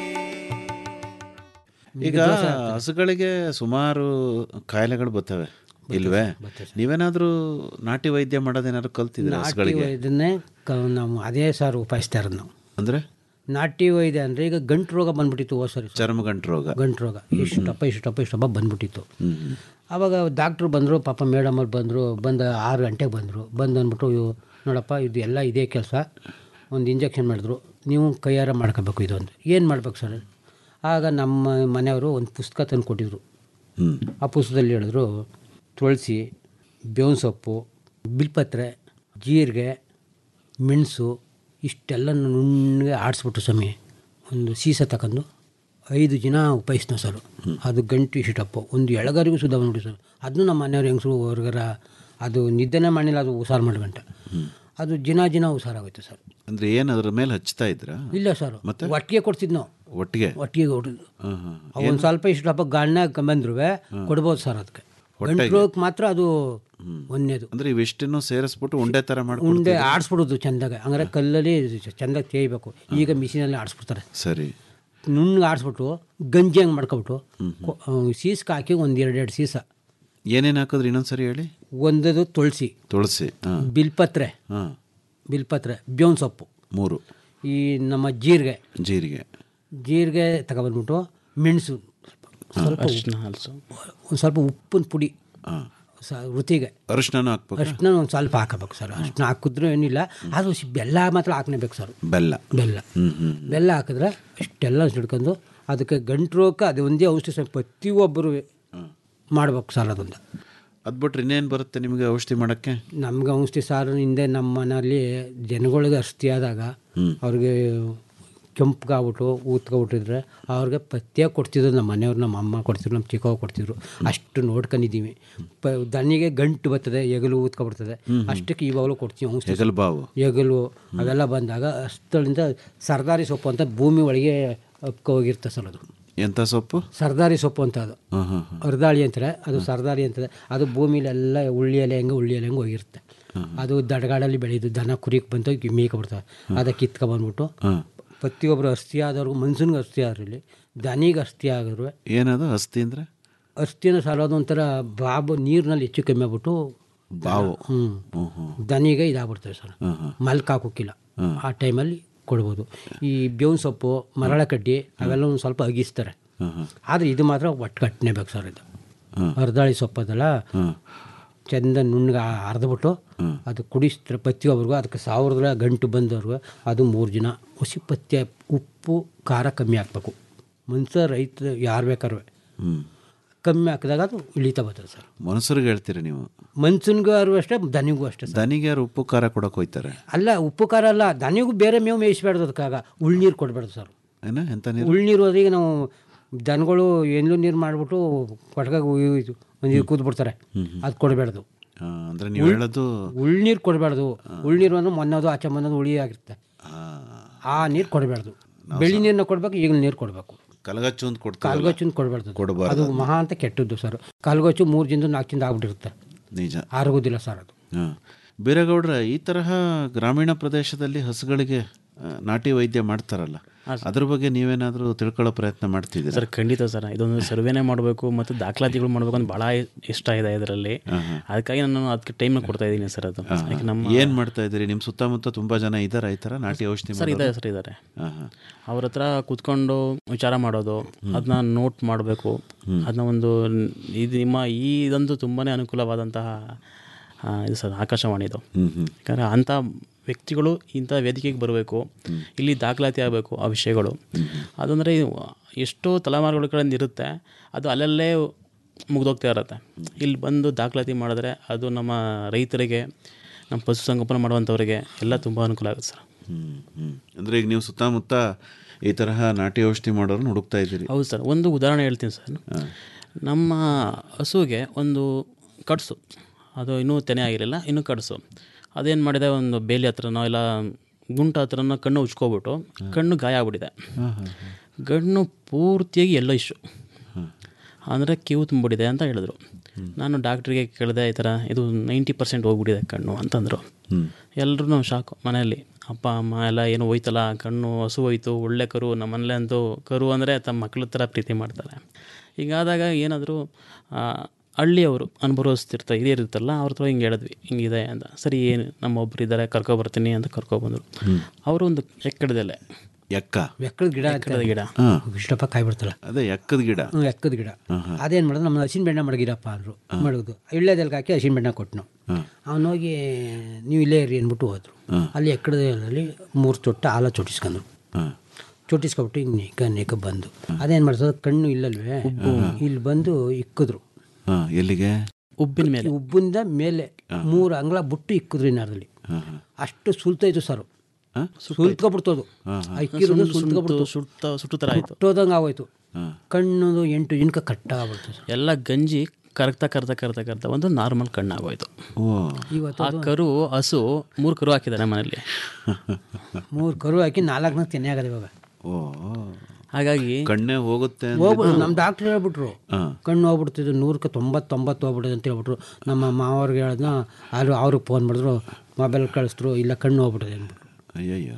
I: ಈಗ ಹಸುಗಳಿಗೆ ಸುಮಾರು ಕಾಯಿಲೆಗಳು ಬರ್ತವೆ ಇಲ್ವೇ ನೀವೇನಾದ್ರೂ ನಾಟಿ ವೈದ್ಯ ಮಾಡೋದೇನಾದ್ರು ಕಲ್ತಿದ್ರೆ
A: ನಾಟಿ
I: ಹಸುಗಳಿಗೆ
A: ವೈದ್ಯನೇ ಕ ನಾವು ಅದೇ ಸರ್ ಉಪಾಯಿಸ್ತಾ ಇರೋದು ನಾವು
I: ಅಂದ್ರೆ
A: ನಾಟಿ ವೈದ್ಯ ಅಂದರೆ ಈಗ ಗಂಟು ರೋಗ ಬಂದ್ಬಿಟ್ಟಿತ್ತು ಹೋದ ಸರಿ
I: ಚರ್ಮಗಂಟು ರೋಗ
A: ಗಂಟು ರೋಗ ಇಷ್ಟಪ್ಪ ಇಷ್ಟಪ್ಪ ಇಷ್ಟಪ್ಪ ಬಂದ್ಬಿಟ್ಟಿತ್ತು
I: ಹ್ಮ್ ಹ್ಮ್.
A: ಆವಾಗ ಡಾಕ್ಟ್ರು ಬಂದರು ಪಾಪ ಮೇಡಮ್ ಅವ್ರು ಬಂದರು ಬಂದು ಆರು ಗಂಟೆಗೆ ಬಂದರು ಬಂದು ಅಂದ್ಬಿಟ್ಟು ಇವು ನೋಡಪ್ಪ ಇದು ಎಲ್ಲ ಇದೇ ಕೆಲಸ ಒಂದು ಇಂಜೆಕ್ಷನ್ ಮಾಡಿದ್ರು ನೀವು ಕೈಯಾರ ಮಾಡ್ಕೋಬೇಕು ಇದು ಅಂತ ಏನು ಮಾಡ್ಬೇಕು ಸರ್ ಆಗ ನಮ್ಮ ಮನೆಯವರು ಒಂದು ಪುಸ್ತಕ ತಂದು ಕೊಟ್ಟಿದ್ರು
I: ಹ್ಮ್
A: ಆ ಪುಸ್ತಕದಲ್ಲಿ ಹೇಳಿದ್ರು ತುಳಸಿ ಬೇವಿನ ಸೊಪ್ಪು ಬಿಲ್ಪತ್ರೆ ಜೀರಿಗೆ ಮೆಣಸು ಇಷ್ಟೆಲ್ಲ ನುಣ್ಣಗೆ ಆಡಿಸ್ಬಿಟ್ಟು ಸ್ವಾಮಿ ಒಂದು ಸೀಸ ತಗೊಂಡು ಐದು ದಿನ ಉಪಯೋಗಿಸ್ನ ಸರ್ ಅದು ಗಂಟು ಇಷ್ಟಪ್ಪ ಒಂದು ಎಳಗರಿಗೂ ಸುಧಾ ನೋಡಿ ಸರ್ ಅದನ್ನು ನಮ್ಮ ಮನೆಯವ್ರು ಹೆಂಗಸರು ಹೊರಗರ ಅದು ನಿದ್ದೆನೇ ಮಾಡಿಲ್ಲ ಅದು ಉಸಾರು ಮಾಡ್ಗಂಟ ಅದು ದಿನ ದಿನ ಉಸಾರಾಗೋಯ್ತು ಸರ್
I: ಅಂದ್ರೆ ಏನ್ ಅದ್ರ ಮೇಲೆ ಹಚ್ತಾ ಇದ್ರಾ
A: ಇಲ್ಲ ಸರ್
I: ಮತ್ತೆ?
A: ಒಟ್ಟಿಗೆ ಕೊಡ್ತಿದ್ದು ನಾವು
I: ಒಟ್ಟಿಗೆ
A: ಒಟ್ಟಿಗೆ ಕೊಟ್ಟಿದ್ದು
I: ಹಾ, ಹಾ.
A: ಒಂದು ಸ್ವಲ್ಪ ಇಷ್ಟಪ್ಪ ಗಾಳಿನಾಗ ಬಂದ್ರು ಕೊಡ್ಬೋದು ಸರ್ ಅದಕ್ಕೆ
I: ಹೊಟ್ಟೆಗೆ?
A: ಗಂಟು ರೋಗಕ್ಕೆ ಮಾತ್ರ ಅದು ಒಂದೇದು
I: ಅಂದ್ರೆ ಇವೆಷ್ಟನ್ನು ಸೇರಿಸ್ಬಿಟ್ಟು ಉಂಡೆ ತರ
A: ಉಂಡೆ
I: ಮಾಡ್ಕೊಂಡು
A: ಆಡಿಸ್ಬಿಡೋದು ಚೆಂದಾಗೆ ಹಂಗಾರೆ ಕಲ್ಲಲ್ಲಿ ಚೆಂದಾಗಿ ತೇಯ್ಬೇಕು ಈಗ ಮಿಷಿನಲ್ಲಿ ಆಡಿಸ್ಬಿಡ್ತಾರೆ
I: ಸರಿ
A: ನುಣ್ಣಗೆ ಆಡಿಸ್ಬಿಟ್ಟು ಗಂಜಿ ಹಂಗೆ ಮಾಡ್ಕೊಬಿಟ್ಟು ಕೊ- ಆ, ಸೀಸ್ಗೆ ಹಾಕಿ ಒಂದು ಎರಡು ಎರಡು ಸೀಸ
I: ಏನೇನ್ ಹಾಕಿದ್ರಿ ಇನ್ನೊಂದ್ಸರಿ ಹೇಳಿ
A: ಒಂದದು ತುಳಸಿ
I: ತುಳಸಿ ಹಾ
A: ಬಿಲ್ಪತ್ರೆ
I: ಹಾ
A: ಬಿಲ್ಪತ್ರೆ ಬೇವಿನ ಸೊಪ್ಪು
I: ಮೂರು
A: ಈ ನಮ್ಮ ಜೀರಿಗೆ
I: ಜೀರಿಗೆ
A: ಜೀರಿಗೆ ತಗೊಬಂದ್ಬಿಟ್ಟು ಮೆಣಸು ಸ್ವಲ್ಪ
J: ಅರಿಶಿನ ಹಲಸು
A: ಒಂದು ಸ್ವಲ್ಪ ಉಪ್ಪಿನ ಪುಡಿ
I: ಹಾ
A: ಸ ರುಚಿಗೆ
I: ಅರಿಶಿನ ಹಾಕ್ಬೇಕು
A: ಅಷ್ಟನ್ನ ಒಂದು ಸ್ವಲ್ಪ ಹಾಕಬೇಕು ಸರ್ ಅಷ್ಟನ್ನ ಹಾಕಿದ್ರೂ ಏನಿಲ್ಲ ಅದು ಸಿ- ಬೆಲ್ಲ ಮಾತ್ರ ಹಾಕ್ಲೇಬೇಕು ಸರ್
I: ಬೆಲ್ಲ
A: ಬೆಲ್ಲ
I: ಹ್ಮ್ ಹ್ಮ್
A: ಬೆಲ್ಲ ಹಾಕಿದ್ರೆ ಇಷ್ಟೆಲ್ಲ ಹಿಡ್ಕೊಂಡು ಅದಕ್ಕೆ ಗಂಟು ರೋಗಕ್ಕೆ ಅದು ಒಂದೇ ಔಷಧಿ ಸರ್ ಪ್ರತಿಯೊಬ್ಬರು ಮಾಡ್ಬೇಕು ಸರ್ ಅದೊಂದು
I: ಅದ್ ಬಿಟ್ರೆ ಇನ್ನೇನ್ ಬರುತ್ತೆ ನಿಮಗೆ ಔಷಧಿ ಮಾಡಕ್ಕೆ
A: ನಮ್ಗೆ ಔಷಧಿ ಸಾರು ಹಿಂದೆ ನಮ್ಮ ಮನೆಯಲ್ಲಿ ಜನಗಳಿಗೆ ಅಸ್ಥಿ ಆದಾಗ ಅವ್ರಿಗೆ ಕೆಂಪ್ಗಾಗ್ಬಿಟ್ಟು ಊತ್ಕೊಬಿಟ್ಟಿದ್ರೆ ಅವ್ರಿಗೆ ಪಥ್ಯ ಕೊಡ್ತಿದ್ರು ನಮ್ಮ ಮನೆಯವ್ರು ನಮ್ಮ ಅಮ್ಮ ಕೊಡ್ತಿದ್ರು ನಮ್ಮ ಚಿಕ್ಕವ್ರು ಕೊಡ್ತಿದ್ರು ಅಷ್ಟು ನೋಡ್ಕೊಂಡಿದ್ದೀವಿ ಪ ದನಿಗೆ ಗಂಟು ಬರ್ತದೆ ಎಗಲು ಊತ್ಕೊಬಿಡ್ತದೆ ಅಷ್ಟಕ್ಕೆ ಇವಾಗಲೂ ಕೊಡ್ತೀವಿ ಔಷಧಿ
I: ಹೆಗಲ್ ಬಾವು
A: ಎಗಲು ಅವೆಲ್ಲ ಬಂದಾಗ ಅಷ್ಟರಿಂದ ಸರ್ದಾರಿ ಸೊಪ್ಪು ಅಂತ ಭೂಮಿ ಒಳಗೆ ಹೋಗಿರ್ತದೆ ಸರ್ ಅದು
I: ಎಂತ ಸೊಪ್ಪು
A: ಸರ್ದಾರಿ ಸೊಪ್ಪು ಅಂತ ಅದು
I: ಹಾ ಹಾ ಹಾ
A: ಅರ್ದಾಳಿ ಅಂತಾರೆ ಅದು ಸರ್ದಾರಿ ಅಂತಾರೆ ಅದು ಭೂಮಿಲೆಲ್ಲ ಉಳ್ಳಿ ಎಲೆ ಹೆಂಗೆ ಉಳ್ಳಿ ಎಲೆ ಹೆಂಗೆ ಹೋಗಿರುತ್ತೆ ಅದು ದಡಗಾಡಲ್ಲಿ ಬೆಳೆಯೋದು ದನ ಕುರಿಕ್ ಬಂತು ಮೇಯ್ಕೊಬಿಡ್ತವೆ ಅದಕ್ಕೆ ಕಿತ್ಕೊಬಂದ್ಬಿಟ್ಟು
I: ಹಾ
A: ಪ್ರತಿಯೊಬ್ಬರು ಅಸ್ಥಿ ಆದವ್ರಿಗೂ ಮನ್ಸನ್ಗೆ ಅಸ್ಥಿ ಆದ್ರೂ ಇಲ್ಲಿ ದನಿಗೆ ಅಸ್ಥಿ ಆಗಿದ್ರು
I: ಏನದು ಹಸ್ತಿ ಅಂದ್ರೆ
A: ಅಸ್ಥಿನ ಸಾಲೋದು ಒಂಥರ ಬಾಬು ನೀರಿನಲ್ಲಿ ಹೆಚ್ಚು ಕಮ್ಮಿ ಆಗ್ಬಿಟ್ಟು
I: ಬಾವು
A: ಹ್ಞೂ
I: ಹ್ಮ್ ಹ್ಮ್
A: ದನಿಗೆ ಇದಾಗ್ಬಿಡ್ತವೆ ಸರ್
I: ಹಾ ಹಾ
A: ಮಲ್ಕ್ ಹಾಕೋಕ್ಕಿಲ್ಲ ಆ ಟೈಮಲ್ಲಿ ಕೊಡ್ಬೋದು ಈ ಬೇವಿನ ಸೊಪ್ಪು ಮರಳ ಕಡ್ಡಿ ಅವೆಲ್ಲ ಒಂದು ಸ್ವಲ್ಪ ಅಗಿಸ್ತಾರೆ
I: ಹಾ ಹಾ
A: ಆದರೆ ಇದು ಮಾತ್ರ ಒಟ್ಟು ಕಟ್ಟನೇಬೇಕು ಸರ್ ಇದು
I: ಹಾ.
A: ಅರ್ದಾಳಿ ಸೊಪ್ಪದಲ್ಲ
I: ಹಾ
A: ಚೆಂದ ನುಣ್ಣಗೆ ಅರ್ದ್ಬಿಟ್ಟು ಅದು ಕುಡಿಸ್ತಾರೆ ಪ್ರತಿಯೊಬ್ಬರಿಗೂ ಅದಕ್ಕೆ ಸಾವಿರದ ಗಂಟು ಬಂದವ್ರಿಗೂ ಅದು ಮೂರು ಜನ ಹುಸಿ ಪಥ್ಯ ಉಪ್ಪು ಖಾರ ಕಮ್ಮಿ ಹಾಕ್ಬೇಕು ಮನುಷ್ಯ ರೈತ ಯಾರು ಬೇಕಾರು
I: ಹ್ಮ್
A: ಕಮ್ಮಿ ಹಾಕಿದಾಗ ಅದು ಇಳಿತಾ ಬರ್ತದೆ ಸರ್
I: ಮನುಷ್ಯರಿಗೆ ಹೇಳ್ತೀರಿ ನೀವು
A: ಮನ್ಸನ್ಗೂ ಅಷ್ಟೇ ದನಿಗೂ ಅಷ್ಟೇ ಸರ್
I: ದನಿಗೆ ಯಾರು ಉಪ್ಪು ಖಾರ ಕೊಡಕ್ ಹೋಯ್ತಾರೆ
A: ಅಲ್ಲ ಉಪ್ಪು ಖಾರ ಅಲ್ಲ ದನಿಗೂ ಬೇರೆ ಮೇವು ಮೇಯಿಸ್ಬಾರ್ದು ಅದಕ್ಕಾಗ ಉಳ್ನೀರು ಕೊಡಬಾರ್ದು ಸರ್
I: ಏನ ಎಂತ ನೀರು
A: ಉಳ್ನೀರು ಹೋದ್ರೆ ಈಗ ನಾವು ದನಗಳು ಎಲ್ಲೂ ನೀರು ಮಾಡಿಬಿಟ್ಟು ಕೊಟ್ಟಾಗ ಒಂದು ಇದು ಕೂತ್ಬಿಡ್ತಾರೆ ಅದು ಕೊಡಬಾರ್ದು
I: ಆ, ಅಂದ್ರೆ ನೀವು ಹೇಳೋದು
A: ಉಳ್ನೀರು ಕೊಡಬಾರ್ದು ಉಳ್ನೀರು ಅಂದ್ರೆ ಮೊನ್ನೋದು ಆಚೆ ಮೊನ್ನೋದು ಉಳಿ ಆಗಿರುತ್ತೆ
I: ಆ,
A: ಆ ನೀರು ಕೊಡಬಾರ್ದು ಬೆಳ್ಳಿ ನೀರನ್ನ ಕೊಡಬೇಕು ಈಗಿನ ನೀರು ಕೊಡಬೇಕು
I: ಕಲಗಚ್ಚು ಅಂತ ಕೊಡ್ತಾರೆ
A: ಕಾಲ್ಗೊಚ್ಚು ಕೊಡಬಾರ್ದು
I: ಕೊಡಬಾರ್ದು
A: ಅದು ಮಹಾ ಅಂತ ಕೆಟ್ಟದ್ದು ಸರ್ ಕಾಲ್ಗೊಚ್ಚು ಮೂರು ದಿನದ ನಾಲ್ಕು ದಿನದ ಆಗ್ಬಿಟ್ಟಿರುತ್ತೆ
I: ನಿಜ
A: ಆರೋಗೋದಿಲ್ಲ ಸರ್ ಅದು
I: ಹಾ. ಬೀರೇಗೌಡ್ರೆ ಈ ತರಹ ಗ್ರಾಮೀಣ ಪ್ರದೇಶದಲ್ಲಿ ಹಸುಗಳಿಗೆ ಆ, ನಾಟಿ ವೈದ್ಯ ಮಾಡ್ತಾರಲ್ಲ ಅದ್ರ ಬಗ್ಗೆ ನೀವೇನಾದ್ರೂ ತಿಳ್ಕೊಳ್ಳೋ ಪ್ರಯತ್ನ ಮಾಡ್ತಿದ್ದೀರಾ
J: ಸರ್ ಖಂಡಿತ ಸರ್ ಇದೊಂದು ಸರ್ವೇನೆ ಮಾಡಬೇಕು ಮತ್ತು ದಾಖಲಾತಿಗಳು ಮಾಡಬೇಕು ಅಂತ ಭಾಳ ಇಷ್ಟ ಇದೆ ಇದರಲ್ಲಿ ಅದಕ್ಕಾಗಿ ನಾನು ಅದಕ್ಕೆ ಟೈಮ್ ಕೊಡ್ತಾ ಇದ್ದೀನಿ ಸರ್ ಅದು ಯಾಕೆ ನಮ್ಮ
I: ಏನ್ ಮಾಡ್ತಾ ಇದ್ದೀರಿ ನಿಮ್ ಸುತ್ತಮುತ್ತ ತುಂಬಾ ಜನ ಇದಾರ ಈ ತರ ನಾಟಿ ಔಷಧಿ
J: ಸರ್
I: ಮಾಡೋರು?
J: ಇದ್ದಾರೆ ಸರ್ ಇದ್ದಾರೆ
I: ಹಾ, ಹಾ.
J: ಅವ್ರ ಹತ್ರ ಕೂತ್ಕೊಂಡು ವಿಚಾರ ಮಾಡೋದು ಅದನ್ನ ನೋಟ್ ಮಾಡಬೇಕು ಅದನ್ನ ಒಂದು ಇದು ನಿಮ್ಮ ಈ ಇದಂತೂ ತುಂಬಾ ಅನುಕೂಲವಾದಂತಹ ಆ, ಇದು ಸರ್ ಆಕಾಶವಾಣಿ ಇದು
I: ಹ್ಮ್ ಹ್ಮ್
J: ಯಾಕಂದರೆ ಅಂಥ ವ್ಯಕ್ತಿಗಳು ಇಂಥ ವೇದಿಕೆಗೆ ಬರಬೇಕು ಇಲ್ಲಿ ದಾಖಲಾತಿ ಆಗಬೇಕು ಆ ವಿಷಯಗಳು ಅದಂದರೆ ಎಷ್ಟೋ ತಲೆಮಾರುಗಳ ಕಡೆಯಿಂದ ಇರುತ್ತೆ ಅದು ಅಲ್ಲಲ್ಲೇ ಮುಗ್ದೋಗ್ತಾ ಇರುತ್ತೆ ಇಲ್ಲಿ ಬಂದು ದಾಖಲಾತಿ ಮಾಡಿದ್ರೆ ಅದು ನಮ್ಮ ರೈತರಿಗೆ ನಮ್ಮ ಪಶುಸಂಗೋಪನೆ ಮಾಡುವಂಥವ್ರಿಗೆ ಎಲ್ಲ ತುಂಬ ಅನುಕೂಲ ಆಗುತ್ತೆ ಸರ್
I: ಹ್ಮ್ ಹ್ಮ್ ಅಂದ್ರೆ ಈಗ ನೀವು ಸುತ್ತಮುತ್ತ ಈ ತರಹ ನಾಟಿ ಔಷಧಿ ಮಾಡೋರನ್ನ ಹುಡುಕ್ತಾ ಇದ್ದೀರಿ
J: ಹೌದು ಸರ್ ಒಂದು ಉದಾಹರಣೆ ಹೇಳ್ತೀನಿ ಸರ್ ನಮ್ಮ ಹಸುಗೆ ಒಂದು ಕಟ್ಸು ಅದು ಇನ್ನೂ ತೆನೆ ಆಗಿರಲಿಲ್ಲ ಇನ್ನೂ ಕಟ್ಸು ಅದೇನು ಮಾಡಿದೆ ಒಂದು ಬೇಲಿ ಹತ್ರನೋ ಇಲ್ಲ ಗುಂಟ ಹತ್ರನೋ ಕಣ್ಣು ಉಚ್ಕೊಬಿಟ್ಟು ಕಣ್ಣು ಗಾಯ ಆಗ್ಬಿಟ್ಟಿದೆ ಕಣ್ಣು ಪೂರ್ತಿಯಾಗಿ ಎಲ್ಲೋ ಇಶ್ಯೂ ಅಂದರೆ ಕಿವು ತುಂಬಿಬಿಟ್ಟಿದೆ ಅಂತ ಹೇಳಿದ್ರು ನಾನು ಡಾಕ್ಟ್ರಿಗೆ ಕೇಳಿದೆ ಈ ಥರ ಇದು ನೈಂಟಿ ಪರ್ಸೆಂಟ್ ಹೋಗ್ಬಿಟ್ಟಿದೆ ಕಣ್ಣು ಅಂತಂದರು ಎಲ್ಲರೂ ಶಾಕು ಮನೆಯಲ್ಲಿ ಅಪ್ಪ ಅಮ್ಮ ಎಲ್ಲ ಏನು ಹೋಯ್ತಲ್ಲ ಕಣ್ಣು ಹಸು ಹೋಯ್ತು ಒಳ್ಳೆ ಕರು ನಮ್ಮ ಮನೇಲಿ ಅಂತೂ ಕರು ಅಂದರೆ ತಮ್ಮ ಮಕ್ಳ ಥರ ಪ್ರೀತಿ ಮಾಡ್ತಾರೆ ಹೀಗಾದಾಗ ಏನಾದರೂ ಹಳ್ಳಿಯವರು ಅನುಭವಿಸ್ತಿರ್ತಾರೆ ಹಿರಿಯರು ಇರ್ತಾರಲ್ಲ ಅವ್ರ ಹತ್ರ ಹಿಂಗೆ ಹೇಳಿದ್ವಿ ಹಿಂಗಿದೆ ಅಂತ ಸರಿ ಏನು ನಮ್ಮ ಒಬ್ರು ಇದ್ದಾರೆ ಕರ್ಕೊಬರ್ತೀನಿ ಅಂತ ಕರ್ಕೊಬಂದರು ಅವರು ಒಂದು ಎಕ್ಕಡದಲ್ಲೇ
I: ಎಕ್ಕ
A: ಎಕ್ಕದ ಗಿಡ
J: ಎಕ್ಕದ ಗಿಡ
A: ಇಷ್ಟಪ್ಪ ಕಾಯಿ ಬಿಡ್ತಲ್ಲ
I: ಅದೇ ಎಕ್ಕದ ಗಿಡ
A: ಹ್ಞೂ ಎಕ್ಕದ ಗಿಡ ಅದೇನು ಮಾಡೋದು ನಮ್ಮ ಹಸಿನ ಬೆಣ್ಣ ಮಡಗಿರಪ್ಪ ಅಂದರು ಮಡಗದು ಇಳ್ಳೆದಲ್ಲಿ ಹಾಕಿ ಹಸಿನ ಬೆಣ್ಣ ಕೊಟ್ಟನು ಅವನು ಹೋಗಿ ನೀವು ಇಲ್ಲೇ ಇರಿ ಅಂದ್ಬಿಟ್ಟು ಹೋದ್ರು ಅಲ್ಲಿ ಎಕ್ಕಡದಲ್ಲಿ ಮೂರು ತೊಟ್ಟ ಹಾಲ ಚೊಟ್ಟಿಸ್ಕೊಂಡ್ರು ಚೊಟ್ಟಿಸ್ಕೊಬಿಟ್ಟು ಹಿಂಗೆ ನೆಕ ನೆಕ ಬಂದು ಅದೇನು ಮಾಡ್ತದೆ ಕಣ್ಣು ಇಲ್ಲಲ್ವೇ ಇಲ್ಲಿ ಬಂದು ಇಕ್ಕಿದ್ರು
I: ಹಾ ಎಲ್ಲಿಗೆ
J: ಉಬ್ಬಿನ ಮೇಲೆ
A: ಉಬ್ಬಿಂದ ಮೇಲೆ ಮೂರು ಅಂಗಳ ಬಿಟ್ಟು ಇಕ್ಕಿದ್ರು ಇನ್ನಾರಲ್ಲಿ ಅಷ್ಟು ಸುಲ್ತೈತು ಸರ್ ಸುಲ್ತ್ಕೊಬಿಡ್ತದು ಇಕ್ಕಿರೋದು ಸುಲ್ತ್ಕೊಬಿಡ್ತು
J: ಸುಟ್ಟ ಸುಟ್ಟು ಥರ ಆಯಿತು
A: ಸುಟ್ಟೋದಂಗೆ ಆಗೋಯ್ತು ಕಣ್ಣು ಎಂಟು ಇನ್ಕ ಕಟ್ಟಾಗ್ಬಿಡ್ತು ಸರ್
J: ಎಲ್ಲ ಗಂಜಿ ಕರಗ್ತಾ ಕರ್ತಾ ಕರ್ತಾ ಕರ್ತಾ ಒಂದು ನಾರ್ಮಲ್ ಕಣ್ಣಾಗೋಯ್ತು
A: ಇವತ್ತು
J: ಆ ಕರು ಹಸು ಮೂರು ಕರು ಹಾಕಿದ್ದಾರೆ ಮನೇಲಿ
A: ಮೂರು ಕರು ಹಾಕಿ ನಾಲ್ಕನ ತೆನೆ ಆಗದೆ ಇವಾಗ
I: ಓ
J: ಹಾಗಾಗಿ
I: ಕಣ್ಣೇ ಹೋಗುತ್ತೆ ಅಂತ
A: ಹೋಗ್ಬಿಟ್ಟು ನಮ್ಮ ಡಾಕ್ಟ್ರ್ ಹೇಳ್ಬಿಟ್ರು ಕಣ್ಣು ಹೋಗ್ಬಿಡ್ತಿದ್ದು ನೂರಕ್ಕೆ ತೊಂಬತ್ತು ತೊಂಬತ್ತು ಹೋಗ್ಬಿಟ್ಟಿದೆ ಅಂತ ಹೇಳ್ಬಿಟ್ರು ನಮ್ಮ ಮಾವವ್ರಿಗೆ ಹೇಳಿದ್ನ ಅವರು ಅವ್ರಿಗೆ ಫೋನ್ ಮಾಡಿದ್ರು ಮೊಬೈಲ್ ಕಳಿಸಿದ್ರು ಇಲ್ಲ ಕಣ್ಣು ಹೋಗ್ಬಿಟ್ಟಿದೆ ಅಂದ್ಬಿಟ್ಟು
I: ಅಯ್ಯಯ್ಯೋ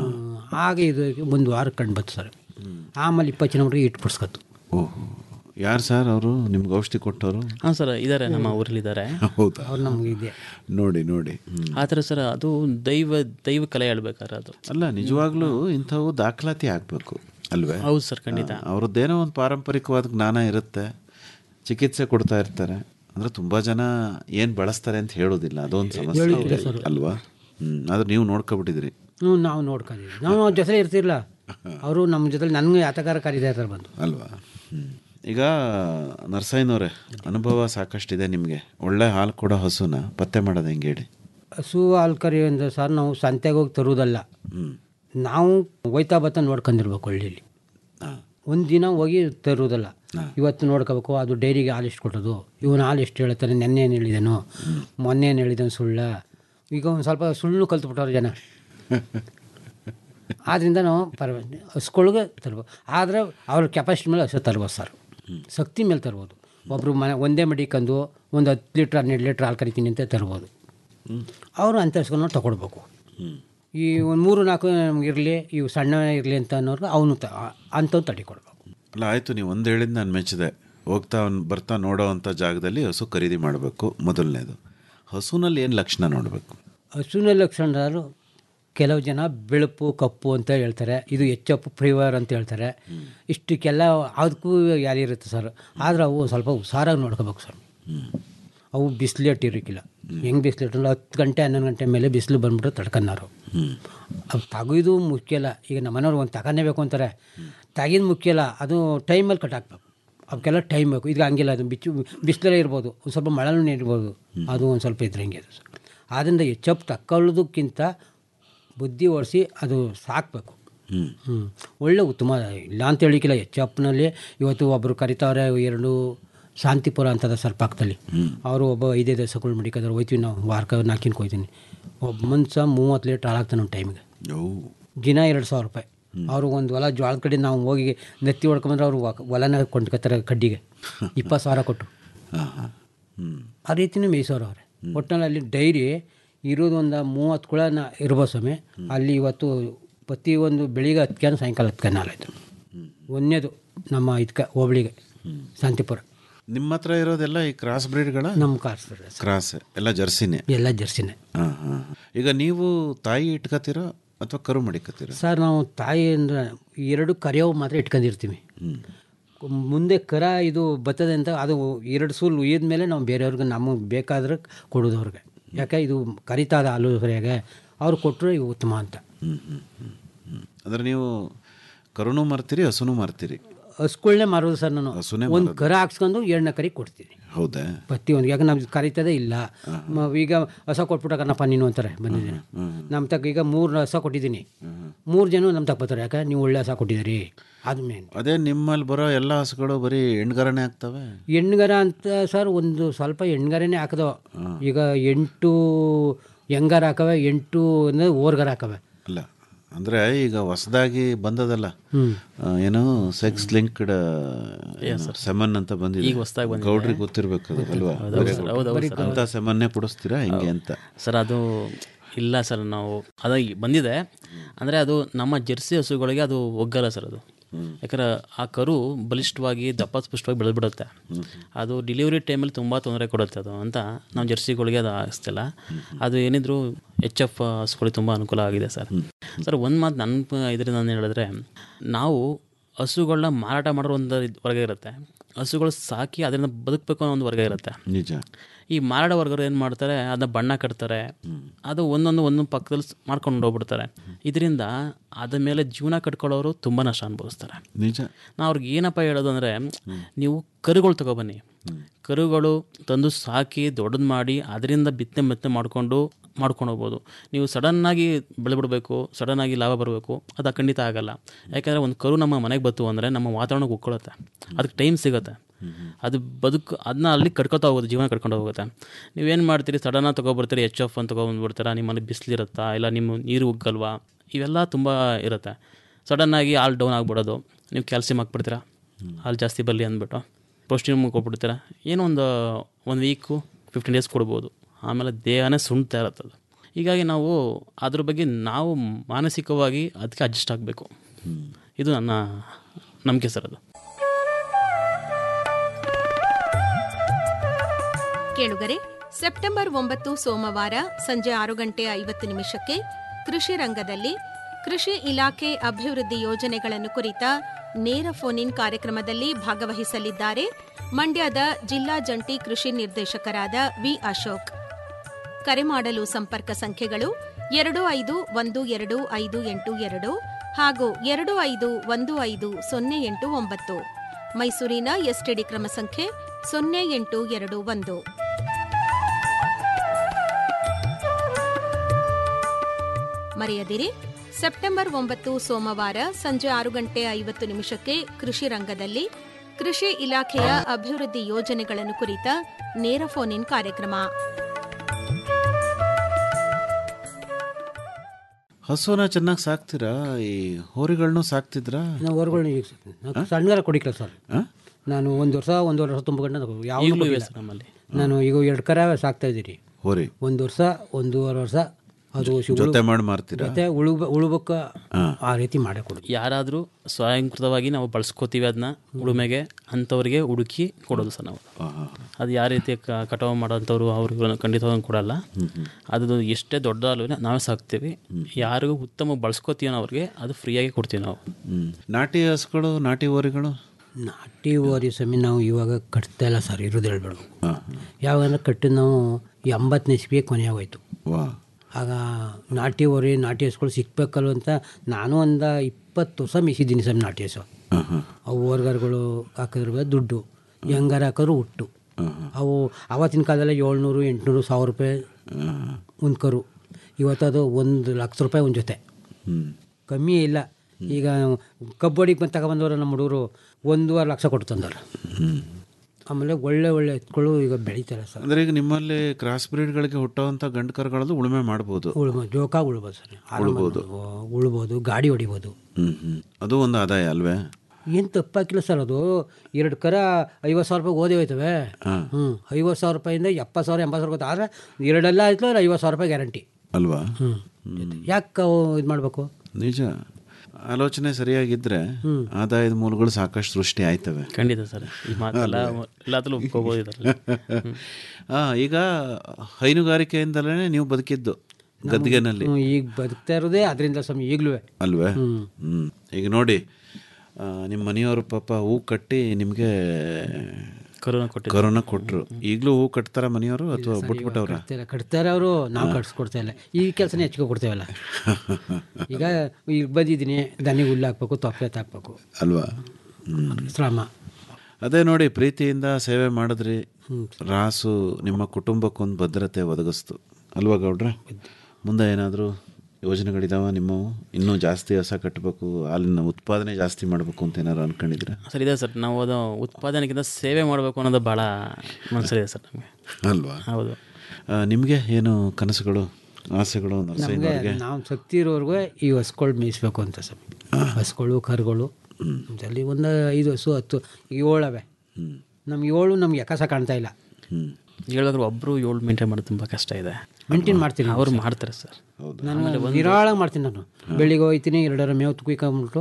A: ಆಗ ಇದು ಒಂದು ವಾರ ಕಣ್ಣು ಬಂತು ಸರ್ ಆಮೇಲೆ ಇಪ್ಪತ್ತು ಜನ ಮಟ್ಟಿಗೆ ಇಟ್ಟು ಬಿಡ್ಸ್ಕೊತು
I: ಓಹೋ ಯಾರು ಸರ್ ಅವರು ನಿಮ್ಗೆ ಔಷಧಿ ಕೊಟ್ಟವರು
J: ಹಾಂ ಸರ್ ಇದ್ದಾರೆ ನಮ್ಮ ಊರಲ್ಲಿದ್ದಾರೆ
I: ಹೌದಾ
A: ಅವ್ರು ನಮ್ಗೆ ಇದೆ
I: ನೋಡಿ ನೋಡಿ ಹ್ಮ್.
J: ಆ ಥರ ಸರ್ ಅದು ದೈವ ದೈವ ಕಲೆ ಹೇಳ್ಬೇಕಾದ್ರೆ ಅದು
I: ಅಲ್ಲ ನಿಜವಾಗ್ಲೂ ಇಂಥವು ದಾಖಲಾತಿ ಆಗಬೇಕು ಅಲ್ವೇ
J: ಹೌದು ಸರ್ ಖಂಡಿತ
I: ಅವ್ರದ್ದೇನೋ ಒಂದು ಪಾರಂಪರಿಕವಾದ ಜ್ಞಾನ ಇರುತ್ತೆ ಚಿಕಿತ್ಸೆ ಕೊಡ್ತಾ ಇರ್ತಾರೆ ಅಂದರೆ ತುಂಬ ಜನ ಏನು ಬಳಸ್ತಾರೆ ಅಂತ ಹೇಳೋದಿಲ್ಲ ಅದೊಂದು ಸಮಸ್ಯೆ ಇದೆ ಅಲ್ವಾ ಹ್ಞೂ ಆದ್ರೆ ನೀವು ನೋಡ್ಕೊಬಿಟ್ಟಿದ್ರಿ
A: ಹ್ಞೂ ನಾವು ನೋಡ್ಕೊಂಡಿದ್ವಿ ನಾವು ಅವ್ರ ಜೊತೆ ಇರ್ತಿರಲ್ಲ ಅವರು ನಮ್ಮ ಜೊತೆ ನನಗೆ ಆತಕಾರ ಕರೀತಾ ಇರ್ತಾರೆ ಬಂದು
I: ಅಲ್ವಾ ಹ್ಮ್. ಈಗ ನರಸಾಯನವರೇ ಅನುಭವ ಸಾಕಷ್ಟಿದೆ ನಿಮಗೆ ಒಳ್ಳೆ ಹಾಲು ಕೊಡೋ ಹಸುನ ಪತ್ತೆ ಮಾಡೋದು ಹೆಂಗೆ ಹೇಳಿ
A: ಹಸು ಹಾಲು ಕರೆಯುವಂಥ ಸರ್ ನಾವು ಸಂತೆಗೆ ಹೋಗಿ ತರುವುದಲ್ಲ ನಾವು ಹೋಯ್ತಾ ಬತ್ತ ನೋಡ್ಕೊಂಡಿರ್ಬೇಕು ಹಳ್ಳಿಲಿ ಒಂದು ದಿನ ಹೋಗಿ ತರುವುದಲ್ಲ ಇವತ್ತು ನೋಡ್ಕೋಬೇಕು ಅದು ಡೈರಿಗೆ ಹಾಲು ಎಷ್ಟು ಕೊಟ್ಟೋದು ಇವನು ಹಾಲು ಎಷ್ಟು ಹೇಳ್ತಾನೆ ನೆನ್ನೆ ಏನು ಹೇಳಿದನು ಮೊನ್ನೆ ಏನು ಹೇಳಿದನು ಸುಳ್ಳ ಈಗ ಒಂದು ಸ್ವಲ್ಪ ಸುಳ್ಳು ಕಲ್ತ್ಬಿಟ್ಟವ್ರು ಜನ ಆದ್ದರಿಂದ ನಾವು ಪರವಾಗಿ ಹಸ್ಕೊಳಗೆ ತರ್ಬೋದು ಆದರೆ ಅವ್ರ ಕೆಪಾಸಿಟಿ ಮೇಲೆ ಹಸು ತರ್ಬೋದು ಸರ್ ಶಕ್ತಿ ಮೇಲೆ ತರ್ಬೋದು ಒಬ್ಬರು ಮನೆ ಒಂದೇ ಮಡಿಕಂದು ಒಂದು ಹತ್ತು ಲೀಟ್ರ್ ಹನ್ನೆರಡು ಲೀಟ್ರ್ ಹಾಲು ಕರಿತೀನಿ ಅಂತ ತರ್ಬೋದು ಅವರು ಅಂಥ ಹಸ್ಕೊಂಡು ತಗೊಳ್ಬೇಕು ಈ ಒಂದು ಮೂರು ನಾಲ್ಕು ನಮ್ಗೆ ಇರಲಿ ಇವು ಸಣ್ಣ ಇರಲಿ ಅಂತ ಅನ್ನೋರ್ಗೆ ಅವನು ತ ಅಂಥವ್ನು ತಡಿ ಕೊಡ್ಬೇಕು
I: ಅಲ್ಲ ಆಯಿತು ನೀವು ಒಂದು ಹೇಳಿದ್ದು ನಾನು ಮೆಚ್ಚಿದೆ ಹೋಗ್ತಾ ಅವ್ನು ಬರ್ತಾ ನೋಡೋ ಅಂಥ ಜಾಗದಲ್ಲಿ ಹಸು ಖರೀದಿ ಮಾಡಬೇಕು ಮೊದಲನೇದು ಹಸುನಲ್ಲಿ ಏನು ಲಕ್ಷಣ ನೋಡಬೇಕು
A: ಹಸುವಿನ ಲಕ್ಷಣರು ಕೆಲವು ಜನ ಬೆಳುಪು ಕಪ್ಪು ಅಂತ ಹೇಳ್ತಾರೆ ಇದು ಹೆಚ್ಚಪ್ಪು ಪ್ರಿವರ್ ಅಂತ ಹೇಳ್ತಾರೆ ಇಷ್ಟಕ್ಕೆಲ್ಲ ಅದಕ್ಕೂ ಯಾರಿರುತ್ತೆ ಸರ್ ಆದರೆ ಅವು ಸ್ವಲ್ಪ ಹುಷಾರಾಗಿ ನೋಡ್ಕೋಬೇಕು ಸರ್ ಅವು ಬಿಸಿಲು ಇಟ್ಟಿರೋಕ್ಕಿಲ್ಲ ಹೆಂಗೆ ಬಿಸಿಲು ಇಟ್ಟಿಲ್ಲ ಹತ್ತು ಗಂಟೆ ಹನ್ನೊಂದು ಗಂಟೆ ಮೇಲೆ ಬಿಸಿಲು ಬಂದ್ಬಿಟ್ಟು ತಡ್ಕೊಂಡಾರು ಅವು ತೆಗೆದು ಮುಖ್ಯ ಇಲ್ಲ ಈಗ ನಮ್ಮನೆಯವ್ರು ಒಂದು ತಗೊಂಡೇಬೇಕು ಅಂತಾರೆ ತೆಗಿದು ಮುಖ್ಯ ಇಲ್ಲ ಅದು ಟೈಮಲ್ಲಿ ಕಟ್ ಹಾಕ್ಬೇಕು ಅವಕ್ಕೆಲ್ಲ ಟೈಮ್ ಬೇಕು ಇದು ಹಂಗಿಲ್ಲ ಅದು ಬಿಚ್ಚು ಬಿಸಿಲಲ್ಲೇ ಇರ್ಬೋದು ಒಂದು ಸ್ವಲ್ಪ ಮಳೆನೂ ಇರ್ಬೋದು ಅದು ಒಂದು ಸ್ವಲ್ಪ ಇದ್ರಂಗೆ ಅದು ಸರ್ ಆದ್ದರಿಂದ ಹೆಚ್ಚಪ್ಪು ತಕ್ಕೊಳ್ಳೋದಕ್ಕಿಂತ ಬುದ್ಧಿ ಓಡಿಸಿ ಅದು ಸಾಕಬೇಕು ಹ್ಞೂ ಒಳ್ಳೆ ಉತ್ತಮ ಇಲ್ಲ ಅಂತ ಹೇಳಿಕಿಲ್ಲ ಹೆಚ್ಚಪ್ಪನಲ್ಲಿ ಇವತ್ತು ಒಬ್ಬರು ಕರಿತಾವ್ರೆ ಎರಡು ಶಾಂತಿಪುರ ಅಂತದ ಸರ್ ಪಕ್ಕದಲ್ಲಿ ಅವರು ಒಬ್ಬ ಐದೈದು ಹಸುಗಳು ಮಡಿಕೋದ್ರೆ ಹೋಯ್ತೀವಿ ನಾವು ವಾರಕ್ಕೆ ನಾಲ್ಕಿನ್ಗೆ ಹೋಯ್ತೀನಿ ಒಬ್ಬ ಮನುಷ್ಯ ಮೂವತ್ತು ಲೀಟ್ರ್ ಹಾಳಾಗ್ತಾನೆ ಒಂದು ಟೈಮಿಗೆ ದಿನ ಎರಡು ಸಾವಿರ ರೂಪಾಯಿ ಅವರು ಒಂದು ಹೊಲ ಜೋಳದ ಕಡೆ ನಾವು ಹೋಗಿ ನೆತ್ತಿ ಹೊಡ್ಕೊಂಬಂದ್ರೆ ಅವರು ಹೊಲನ ಕೊಂಡ್ಕೊತಾರೆ ಕಡ್ಡಿಗೆ ಇಪ್ಪತ್ತು ಸಾವಿರ ಕೊಟ್ಟು ಆ ರೀತಿನೂ ಮೇಯ್ಸೋರು ಅವ್ರೆ ಒಟ್ಟಿನಲ್ಲಿ ಅಲ್ಲಿ ಡೈರಿ ಇರೋದು ಒಂದು ಮೂವತ್ತು ಕುಳನ ಇರ್ಬೋದು ಸ್ವಾಮಿ ಅಲ್ಲಿ ಇವತ್ತು ಪ್ರತಿ ಒಂದು ಬೆಳಿಗ್ಗೆ ಹತ್ತು ಕ್ಯಾನ್ ಸಾಯಂಕಾಲ ಹತ್ತು ಕ್ಯಾನ್ ಹಾಲಾಯ್ತು ಒಂದನೇದು ನಮ್ಮ ಇದಕ್ಕೆ ಹೋಬಳಿಗೆ ಶಾಂತಿಪುರ
I: ನಿಮ್ಮ ಹತ್ರ ಇರೋದೆಲ್ಲ ಈ ಕ್ರಾಸ್ ಬ್ರೀಡ್ಗಳ
A: ನಮ್ಮ ಕಾರ್ಸ್
I: ಕ್ರಾಸ್ ಎಲ್ಲ ಜರ್ಸಿನೇ
A: ಎಲ್ಲ ಜರ್ಸಿನೇ
I: ಹಾಂ ಹಾಂ ಈಗ ನೀವು ತಾಯಿ ಇಟ್ಕೋತೀರೋ ಅಥವಾ ಕರು ಮಡಿಕತ್ತೀರೋ
A: ಸರ್ ನಾವು ತಾಯಿ ಅಂದರೆ ಎರಡು ಕರಿಯವು ಮಾತ್ರ ಇಟ್ಕೊಂಡಿರ್ತೀವಿ ಮುಂದೆ ಕರ ಇದು ಬರ್ತದೆ ಅಂತ ಅದು ಎರಡು ಸೂಲು ಉಯ್ದ ಮೇಲೆ ನಾವು ಬೇರೆಯವ್ರಿಗೆ ನಮಗೆ ಬೇಕಾದ್ರೆ ಕೊಡೋದು ಅವ್ರಿಗೆ ಯಾಕೆ ಇದು ಕರಿತಾದ ಹಾಲು ಸರಿಯಾಗೆ ಅವ್ರು ಕೊಟ್ಟರೆ ಇವು ಉತ್ತಮ ಅಂತ
I: ಅಂದರೆ ನೀವು ಕರುನೂ ಮಾರ್ತೀರಿ ಹಸುನೂ ಮಾರ್ತೀರಿ
A: ಹಸ್ಗಳನ್ನೇ ಮಾರೋದು ಸರ್ ನಾನು
I: ಹಸುನೇ
A: ಒಂದು ಕರ ಹಾಕ್ಸ್ಕೊಂಡು ಎರಡನೇ ಕರಿ ಕೊಡ್ತೀನಿ
I: ಹೌದಾ
A: ಪ್ರತಿ ಒಂದು ಯಾಕೆ ನಮ್ಗೆ ಕರೀತದೇ ಇಲ್ಲ ಮ- ಈಗ ಹೊಸ ಕೊಟ್ಬಿಟ್ಟಕನಪ್ಪ ನೀನು ಅಂತಾರೆ ಬಂದಿದ್ದೀನಿ ನಮ್ಮ ತಕ್ಕ ಈಗ ಮೂರು ಹಸ ಕೊಟ್ಟಿದ್ದೀನಿ ಮೂರು ಜನ ನಮ್ಮ ತಕ್ಕ ಬರ್ತಾರೆ ಯಾಕೆ ನೀವು ಒಳ್ಳೆ ಹಸ ಕೊಟ್ಟಿದ್ದೀರಿ ಅದು ಮೇನ್
I: ಅದೇ ನಿಮ್ಮಲ್ಲಿ ಬರೋ ಎಲ್ಲ ಹಸುಗಳು ಬರೀ ಹೆಣ್ಗರನೇ ಆಗ್ತವೆ
A: ಹೆಣ್ಗರ ಅಂತ ಸರ್ ಒಂದು ಸ್ವಲ್ಪ ಹೆಣ್ಗರನೇ ಹಾಕದವ ಈಗ ಎಂಟು ಹೆಂಗಾರ ಹಾಕವೆ ಎಂಟು ಅಂದರೆ ಓರ್ಗರ ಹಾಕವೆ
I: ಅಲ್ಲ ಅಂದ್ರೆ ಈಗ ಹೊಸದಾಗಿ ಬಂದದಲ್ಲ
A: ಹ್ಮ್.
I: ಆ, ಏನು ಸೆಕ್ಸ್ ಲಿಂಕ್ಡ್ ಸೆಮನ್ ಅಂತ ಬಂದಿದೆ
J: ಈಗ ಹೊಸ್ದಾಗ್ ಬಂದಿದೆ.
I: ಗೌಡ್ರಿಗೆ ಗೊತ್ತಿರ್ಬೇಕು ಅದು ಅಲ್ವಾ
J: ಹೌದು,
I: ಬೇರೆ
J: ಸರ್,
I: ಗೌಡ್ರು.
J: ಹೌದು, ಹೌದು,
I: ಅಂತ ಸೆಮನ್ನೇ ಕೊಡಿಸ್ತೀರಾ ಹಿಂಗೆ ಅಂತ
J: ಸರ್ ಅದು ಇಲ್ಲ ಸರ್ ನಾವು ಅದು ಬಂದಿದೆ ಅಂದರೆ ಅದು ನಮ್ಮ ಜೆರ್ಸಿ ಹಸುಗಳಿಗೆ ಅದು ಒಗ್ಗಲ್ಲ ಸರ್ ಅದು ಯಾಕಂದ್ರೆ ಆ ಕರು ಬಲಿಷ್ಠವಾಗಿ ದಪ್ಪ ಸ್ಪಷ್ಟವಾಗಿ ಬೆಳೆದ್ಬಿಡುತ್ತೆ ಅದು ಡೆಲಿವರಿ ಟೈಮಲ್ಲಿ ತುಂಬ ತೊಂದರೆ ಕೊಡುತ್ತೆ ಅದು ಅಂತ ನಾವು ಜೆರ್ಸಿಗಳಿಗೆ ಅದು ಆಗಿಸ್ತಿಲ್ಲ ಅದು ಏನಿದ್ರು ಎಚ್ ಎಫ್ ಹಸುಗಳಿಗೆ ತುಂಬ ಅನುಕೂಲ ಆಗಿದೆ ಸರ್ ಸರ್ ಒಂದು ಮಾತು ನನ್ನ ಇದರಿಂದ ನಾನು ಹೇಳಿದ್ರೆ ನಾವು ಹಸುಗಳನ್ನ ಮಾರಾಟ ಮಾಡೋ ಒಂದು ಇದ್- ವರ್ಗ ಇರುತ್ತೆ ಹಸುಗಳು ಸಾಕಿ ಅದರಿಂದ ಬದುಕಬೇಕು ಅನ್ನೋ ಒಂದು ವರ್ಗ ಇರುತ್ತೆ
I: ನಿಜ
J: ಈ ಮಾರಾಟ ವರ್ಗರು ಏನು ಮಾಡ್ತಾರೆ ಅದನ್ನ ಬಣ್ಣ ಕಟ್ತಾರೆ ಅದು ಒಂದೊಂದು ಒಂದೊಂದು ಪಕ್ಕದಲ್ಲಿ ಸ್- ಮಾಡ್ಕೊಂಡು ಹೋಗ್ಬಿಡ್ತಾರೆ ಇದರಿಂದ ಅದ್ರ ಮೇಲೆ ಜೀವನ ಕಟ್ಕೊಳ್ಳೋರು ತುಂಬ ನಷ್ಟ ಅನುಭವಿಸ್ತಾರೆ
I: ನಿಜ
J: ನಾ ಅವ್ರಿಗೆ ಏನಪ್ಪ ಹೇಳೋದು ಅಂದರೆ ನೀವು ಕರುಗಳು ತಗೊಬನ್ನಿ ಕರುಗಳು ತಂದು ಸಾಕಿ ದೊಡ್ಡದು ಮಾಡಿ ಅದರಿಂದ ಬಿತ್ತನೆ ಮೆತ್ತನೆ ಮಾಡಿಕೊಂಡು ಮಾಡ್ಕೊಂಡು ಹೋಗ್ಬೋದು ನೀವು ಸಡನ್ನಾಗಿ ಬೆಳೆಬಿಡಬೇಕು ಸಡನ್ನಾಗಿ ಲಾಭ ಬರಬೇಕು ಅದು ಖಂಡಿತ ಆಗಲ್ಲ ಯಾಕಂದರೆ ಒಂದು ಕರು ನಮ್ಮ ಮನೆಗೆ ಬಂತು ಅಂದರೆ ನಮ್ಮ ವಾತಾವರಣಕ್ಕೆ ಉಳ್ಕೊಳ್ಳುತ್ತೆ ಅದಕ್ಕೆ ಟೈಮ್ ಸಿಗುತ್ತೆ ಅದು ಬದುಕು ಅದನ್ನ ಅಲ್ಲಿ ಕಟ್ಕೊತಾ ಹೋಗುತ್ತೆ ಜೀವನ ಕಟ್ಕೊಂಡು ಹೋಗುತ್ತೆ ನೀವೇನು ಮಾಡ್ತೀರಿ ಸಡನ್ನಾಗಿ ತೊಗೊಬರ್ತೀರಿ ಎಚ್ ಎಫ್ ಅಂತ ತೊಗೊಬಂದ್ಬಿಡ್ತೀರಾ ನಿಮ್ಮಲ್ಲಿ ಬಿಸಿಲಿರುತ್ತಾ ಇಲ್ಲ ನಿಮ್ಮ ನೀರು ಉಗ್ಗಲ್ವಾ ಇವೆಲ್ಲ ತುಂಬ ಇರುತ್ತೆ ಸಡನ್ನಾಗಿ ಹಾಲು ಡೌನ್ ಆಗಿಬಿಡೋದು ನೀವು ಕ್ಯಾಲ್ಸಿಯಂ ಹಾಕ್ಬಿಡ್ತೀರಾ ಹಾಲು ಜಾಸ್ತಿ ಬರಲಿ ಅಂದ್ಬಿಟ್ಟು ಪ್ರೋಸ್ಟಿನ್ ಕೊಟ್ಬಿಡ್ತೀರಾ ಏನೋ ಒಂದು ಒಂದು ವೀಕು ಫಿಫ್ಟೀನ್ ಡೇಸ್ ಕೊಡ್ಬೋದು ಆಮೇಲೆ ದೇಹನೇ ಸುಣ್ತಾ ಇರುತ್ತೆ ಅದು ಹೀಗಾಗಿ ನಾವು ಅದ್ರ ಬಗ್ಗೆ ನಾವು ಮಾನಸಿಕವಾಗಿ ಅದಕ್ಕೆ ಅಡ್ಜಸ್ಟ್ ಆಗಬೇಕು ಇದು ನನ್ನ ನಂಬಿಕೆ ಸರ್ ಅದು
K: ಕೇಳುಗರೆ ಸೆಪ್ಟೆಂಬರ್ ಒಂಬತ್ತು ಸೋಮವಾರ ಸಂಜೆ ಆರು ಗಂಟೆ ಐವತ್ತು ನಿಮಿಷಕ್ಕೆ ಕೃಷಿ ರಂಗದಲ್ಲಿ ಕೃಷಿ ಇಲಾಖೆ ಅಭಿವೃದ್ಧಿ ಯೋಜನೆಗಳನ್ನು ಕುರಿತ ನೇರ ಫೋನ್ ಇನ್ ಕಾರ್ಯಕ್ರಮದಲ್ಲಿ ಭಾಗವಹಿಸಲಿದ್ದಾರೆ ಮಂಡ್ಯದ ಜಿಲ್ಲಾ ಜಂಟಿ ಕೃಷಿ ನಿರ್ದೇಶಕರಾದ ವಿ ಅಶೋಕ್ ಕರೆ ಮಾಡಲು ಸಂಪರ್ಕ ಸಂಖ್ಯೆಗಳು ಎರಡು ಐದು ಒಂದು ಎರಡು ಐದು ಎಂಟು ಎರಡು ಹಾಗೂ ಎರಡು ಐದು ಒಂದು ಐದು ಸೊನ್ನೆ ಎಂಟು ಒಂಬತ್ತು ಮೈಸೂರಿನ ಎಸ್ಟಿಡಿ ಕ್ರಮ ಸಂಖ್ಯೆ ಸೊನ್ನೆ ಎಂಟು ಎರಡು ಒಂದು ಮರೆಯದಿರಿ ಸೆಪ್ಟೆಂಬರ್ ಒಂಬತ್ತು ಸೋಮವಾರ ಸಂಜೆ ಆರು ಗಂಟೆ ಐವತ್ತು ನಿಮಿಷಕ್ಕೆ ಕೃಷಿ ರಂಗದಲ್ಲಿ ಕೃಷಿ ಇಲಾಖೆಯ ಅಭಿವೃದ್ಧಿ ಯೋಜನೆಗಳನ್ನು ಕುರಿತ ನೇರ ಫೋನ್ ಇನ್ ಕಾರ್ಯಕ್ರಮ
I: ಹಸುನ ಚೆನ್ನಾಗಿ ಸಾಕ್ತೀರಾ ಈ ಹೋರಿಗಳನ್ನೂ ಸಾಕ್ತಿದ್ರಾ
A: ನಾವು ಹೊರಗಡೆ ಈಗ ನಾನು ಸಣ್ಣಗಾರ ಕೊಡಿಕಲ ಸರ್ ನಾನು ಒಂದು ವರ್ಷ ಒಂದೂವರೆ ವರ್ಷ ತುಂಬಿಕೊಂಡು ಯಾವ
J: ಈಗಲೂ ಇವೆ ಸರ್ ನಮ್ಮಲ್ಲಿ
A: ನಾನು ಈಗ ಎರಡು ಕರ ಸಾಕ್ತಾ ಇದ್ದೀರಿ
I: ಹೋರಿ
A: ಒಂದು ವರ್ಷ ಒಂದೂವರೆ ವರ್ಷ ಅದು ಶು-
I: ಜೊತೆ
A: ಉಳು-
I: ಮಾಡಿ ಮಾರ್ತೀರಾ
A: ಜೊತೆ ಉಳುಬ ಉಳುಬಕ್ಕ ಆ ರೀತಿ ಮಾಡೇ ಕೊಡು
J: ಯಾರಾದರೂ ಸ್ವಯಂಕೃತವಾಗಿ ನಾವು ಬಳಸ್ಕೋತೀವಿ ಅದನ್ನ ಉಳುಮೆಗೆ ಅಂಥವ್ರಿಗೆ ಹುಡುಕಿ ಕೊಡೋದು ಸರ್ ನಾವು ಅದು ಯಾವ ರೀತಿ ಕ- ಕಟಾವು ಮಾಡೋಂಥವ್ರು ಅವ್ರಿಗೆ ಖಂಡಿತವಾಗಿ ಕೊಡಲ್ಲ ಅದು ಎಷ್ಟೇ ದೊಡ್ಡದಲ್ಲೂ ನಾವೇ ಸಾಕ್ತೀವಿ ಯಾರಿಗೂ ಉತ್ತಮ ಬಳಸ್ಕೋತೀವಿ ಅವ್ರಿಗೆ ಅದು ಫ್ರೀಯಾಗಿ ಕೊಡ್ತೀವಿ ನಾವು
I: ಹ್ಮ್. ನಾಟಿ ಹಸುಗಳು ನಾಟಿ ಹೋರಿಗಳು
A: ನಾಟಿ ಓರಿ ಸಮಯ ನಾವು ಇವಾಗ ಕಟ್ತಾ ಇಲ್ಲ ಸರ್ ಇರೋದು ಹೇಳ್ಬೇಡ ಯಾವಾಗ ಕಟ್ಟಿದ ನಾವು ಎಂಬತ್ತನೇ ಇಸ್ವಿಗೆ ಕೊನೆಯಾಗೋಯ್ತು
I: ವಾ
A: ಆಗ ನಾಟಿ ಓರಿ ನಾಟಿ ಹಸುಗಳು ಸಿಕ್ಬೇಕಲ್ಲ ಅಂತ ನಾನು ಒಂದು ಇಪ್ಪತ್ತು ವರ್ಷ ಮಿಸಿದ್ದೀನಿ ಸರ್ ನಾಟಿ ಹಸು ಅವು ಓರ್ಗಾರ್ಗಳು ಹಾಕಿದ್ರೆ ದುಡ್ಡು ಹೆಂಗಾರ ಹಾಕಿದ್ರು ಹುಟ್ಟು ಅವು ಆವತ್ತಿನ ಕಾಲದಲ್ಲಿ ಏಳ್ನೂರು ಎಂಟುನೂರು ಸಾವಿರ ರೂಪಾಯಿ ಒಂದು ಕರು ಇವತ್ತು ಅದು ಒಂದು ಲಕ್ಷ ರೂಪಾಯಿ ಒಂದು ಜೊತೆ ಕಮ್ಮಿ ಇಲ್ಲ ಈಗ ಕಬ್ಬಡಿಗೆ ಬಂದು ತಗೊಬಂದವರು ನಮ್ಮ ಹುಡುಗರು ಒಂದೂವರೆ ಲಕ್ಷ ಕೊಟ್ಟು ತಂದವ್ರು ಆಮೇಲೆ ಒಳ್ಳೆ ಒಳ್ಳೆ ಎತ್ಗಳು ಈಗ ಬೆಳೀತಾರೆ ಸರ್
I: ಅಂದ್ರೆ ಈಗ ನಿಮ್ಮಲ್ಲಿ ಕ್ರಾಸ್ ಬ್ರೀಡ್ಗಳಿಗೆ ಹುಟ್ಟುವಂಥ ಗಂಡು ಕರುಗಳದ್ದು ಉಳುಮೆ ಮಾಡ್ಬೋದು
A: ಉಳ್ಬೋದು ಜೋಕಾಗಿ ಉಳ್ಬೋದು ಸರ್ ಆರಾಮಾಗಿ
I: ಉಳ್ಬೋದು.
A: ಉಳ್ಬೋದು, ಉಳ್ಬೋದು ಗಾಡಿ ಹೊಡಿಬೋದು
I: ಹ್ಮ್ ಹ್ಮ್ ಅದು ಒಂದು ಆದಾಯ ಅಲ್ವೇ
A: ಏನು ತಪ್ಪಾಕಿಲ್ಲ ಸರ್ ಅದು ಎರಡು ಕರ ಐವತ್ತು ಸಾವಿರ ರೂಪಾಯಿ ಓದಿ ಹೋಯ್ತವೆ ಹ್ಞೂ ಐವತ್ತು ಸಾವಿರ ರೂಪಾಯಿಂದ ಎಪ್ಪತ್ತು ಸಾವಿರ ಎಂಬತ್ತು ಸಾವಿರ ರೂಪಾಯಿ ಆದರೆ ಎರಡೆಲ್ಲ ಆಯ್ತು ಅಂದ್ರೆ ಐವತ್ತು ಸಾವಿರ ರೂಪಾಯಿ ಗ್ಯಾರಂಟಿ
I: ಅಲ್ವಾ
A: ಯಾಕೆ ಇದು ಮಾಡಬೇಕು
I: ನಿಜ ಆಲೋಚನೆ ಸರಿಯಾಗಿದ್ರೆ ಆದಾಯದ ಮೂಲಗಳು ಸಾಕಷ್ಟು ಸೃಷ್ಟಿ ಆಯ್ತವೆ
J: ಖಂಡಿತ ಸರ್ ಈ ಮಾತೆಲ್ಲ ಎಲ್ಲದಲ್ಲೂ ಒಪ್ಕೋಬೋದು ಇದರಲ್ಲಿ
I: ಆ, ಈಗ ಹೈನುಗಾರಿಕೆಯಿಂದಲೇ ನೀವು ಬದುಕಿದ್ದು ಗದ್ದಿಗೆನಲ್ಲಿ
A: ಈಗ ಬದುಕ್ತಾ ಇರೋದೇ ಅದರಿಂದ ಸ್ವಾಮಿ ಈಗಲೂ
I: ಅಲ್ವೇ ಹ್ಮ್ ಈಗ ನೋಡಿ ಆ, ನಿಮ್ಮ ಮನೆಯವರು ಪಾಪ ಹೂ ಕಟ್ಟಿ ನಿಮಗೆ
J: ಕರೋನಾ ಕೊಟ್ಟಿದ್ದು.
I: ಕರೋನಾ ಕೊಟ್ರು ಈಗಲೂ ಹೂ ಕಟ್ತಾರ ಮನೆಯವರು ಅಥವಾ ಬಿಟ್ಬಿಟ್ಟವ್ರ
A: ಕಟ್ತಾರೆ ಕಟ್ತಾರೆ ಅವರು ನಾವು ಕಟ್ಸ್ಕೊಡ್ತಾ ಇಲ್ಲ ಈ ಕೆಲಸನೇ ಹೆಚ್ಚಿಗೆ ಕೊಡ್ತೇವಲ್ಲ ಈಗ ಈಗ ಬಂದಿದ್ದೀನಿ ದನಿಗೆ ಹುಲ್ಲು ಹಾಕ್ಬೇಕು ತೊಪ್ಪೆ ಹಾಕ್ಬೇಕು
I: ಅಲ್ವಾ
A: ಶ್ರಮ
I: ಅದೇ ನೋಡಿ ಪ್ರೀತಿಯಿಂದ ಸೇವೆ ಮಾಡಿದ್ರಿ ರಾಸು ನಿಮ್ಮ ಕುಟುಂಬಕ್ಕೊಂದು ಭದ್ರತೆ ಒದಗಿಸ್ತು ಅಲ್ವಾ ಗೌಡ್ರೆ ಮುಂದೆ ಏನಾದರೂ ಯೋಜನೆಗಳಿದಾವ ನಿಮ್ಮವು ಇನ್ನೂ ಜಾಸ್ತಿ ಹಸ ಕಟ್ಟಬೇಕು ಹಾಲಿನ ಉತ್ಪಾದನೆ ಜಾಸ್ತಿ ಮಾಡಬೇಕು ಅಂತ ಏನಾರು ಅನ್ಕೊಂಡಿದ್ರೆ
J: ಸರ್ ಇದೆ ಸರ್ ನಾವು ಅದು ಉತ್ಪಾದನೆಗಿಂತ ಸೇವೆ ಮಾಡಬೇಕು ಅನ್ನೋದು ಭಾಳ ಮನಸ್ಸಲ್ಲಿದೆ ಸರ್ ನಮಗೆ
I: ಅಲ್ವಾ
J: ಹೌದು
I: ನಿಮಗೆ ಏನು ಕನಸುಗಳು ಆಸೆಗಳು
A: ನಮಗೆ
I: ನರಸಿಂಹರಿಗೆ
A: ನಾವು ಶಕ್ತಿ ಇರೋವರೆಗೂ ಈ ಹಸ್ಗಳು ಮೇಯಿಸ್ಬೇಕು ಅಂತ ಸರ್ ಹಸ್ಗಳು ಕರುಗಳು ಅಲ್ಲಿ ಒಂದು ಐದು ಹಸು ಹತ್ತು ಈಗ ಏಳವೆ ನಮ್ಗೆ ಏಳು ನಮ್ಗೆ ಎಕಸ ಕಾಣ್ತಾ ಇಲ್ಲ
J: ಹೇಳ್ಬೇಕಾದ್ರೆ ಒಬ್ಬರು ಏಳು ಮೇಂಟೈನ್ ಮಾಡೋದು ತುಂಬ ಕಷ್ಟ ಇದೆ
A: ಮೇಂಟೈನ್ ಮಾಡ್ತೀನಿ
J: ಅವ್ರು ಮಾಡ್ತಾರೆ ಸರ್
A: ನಾನು ನಿರಾಳ ಮಾಡ್ತೀನಿ ನಾನು ಬೆಳಿಗ್ಗೆ ಹೋಗ್ತೀನಿ ಎರಡರ ಮೇವು ಕುಯ್ಕೊಂಬಿಟ್ಟು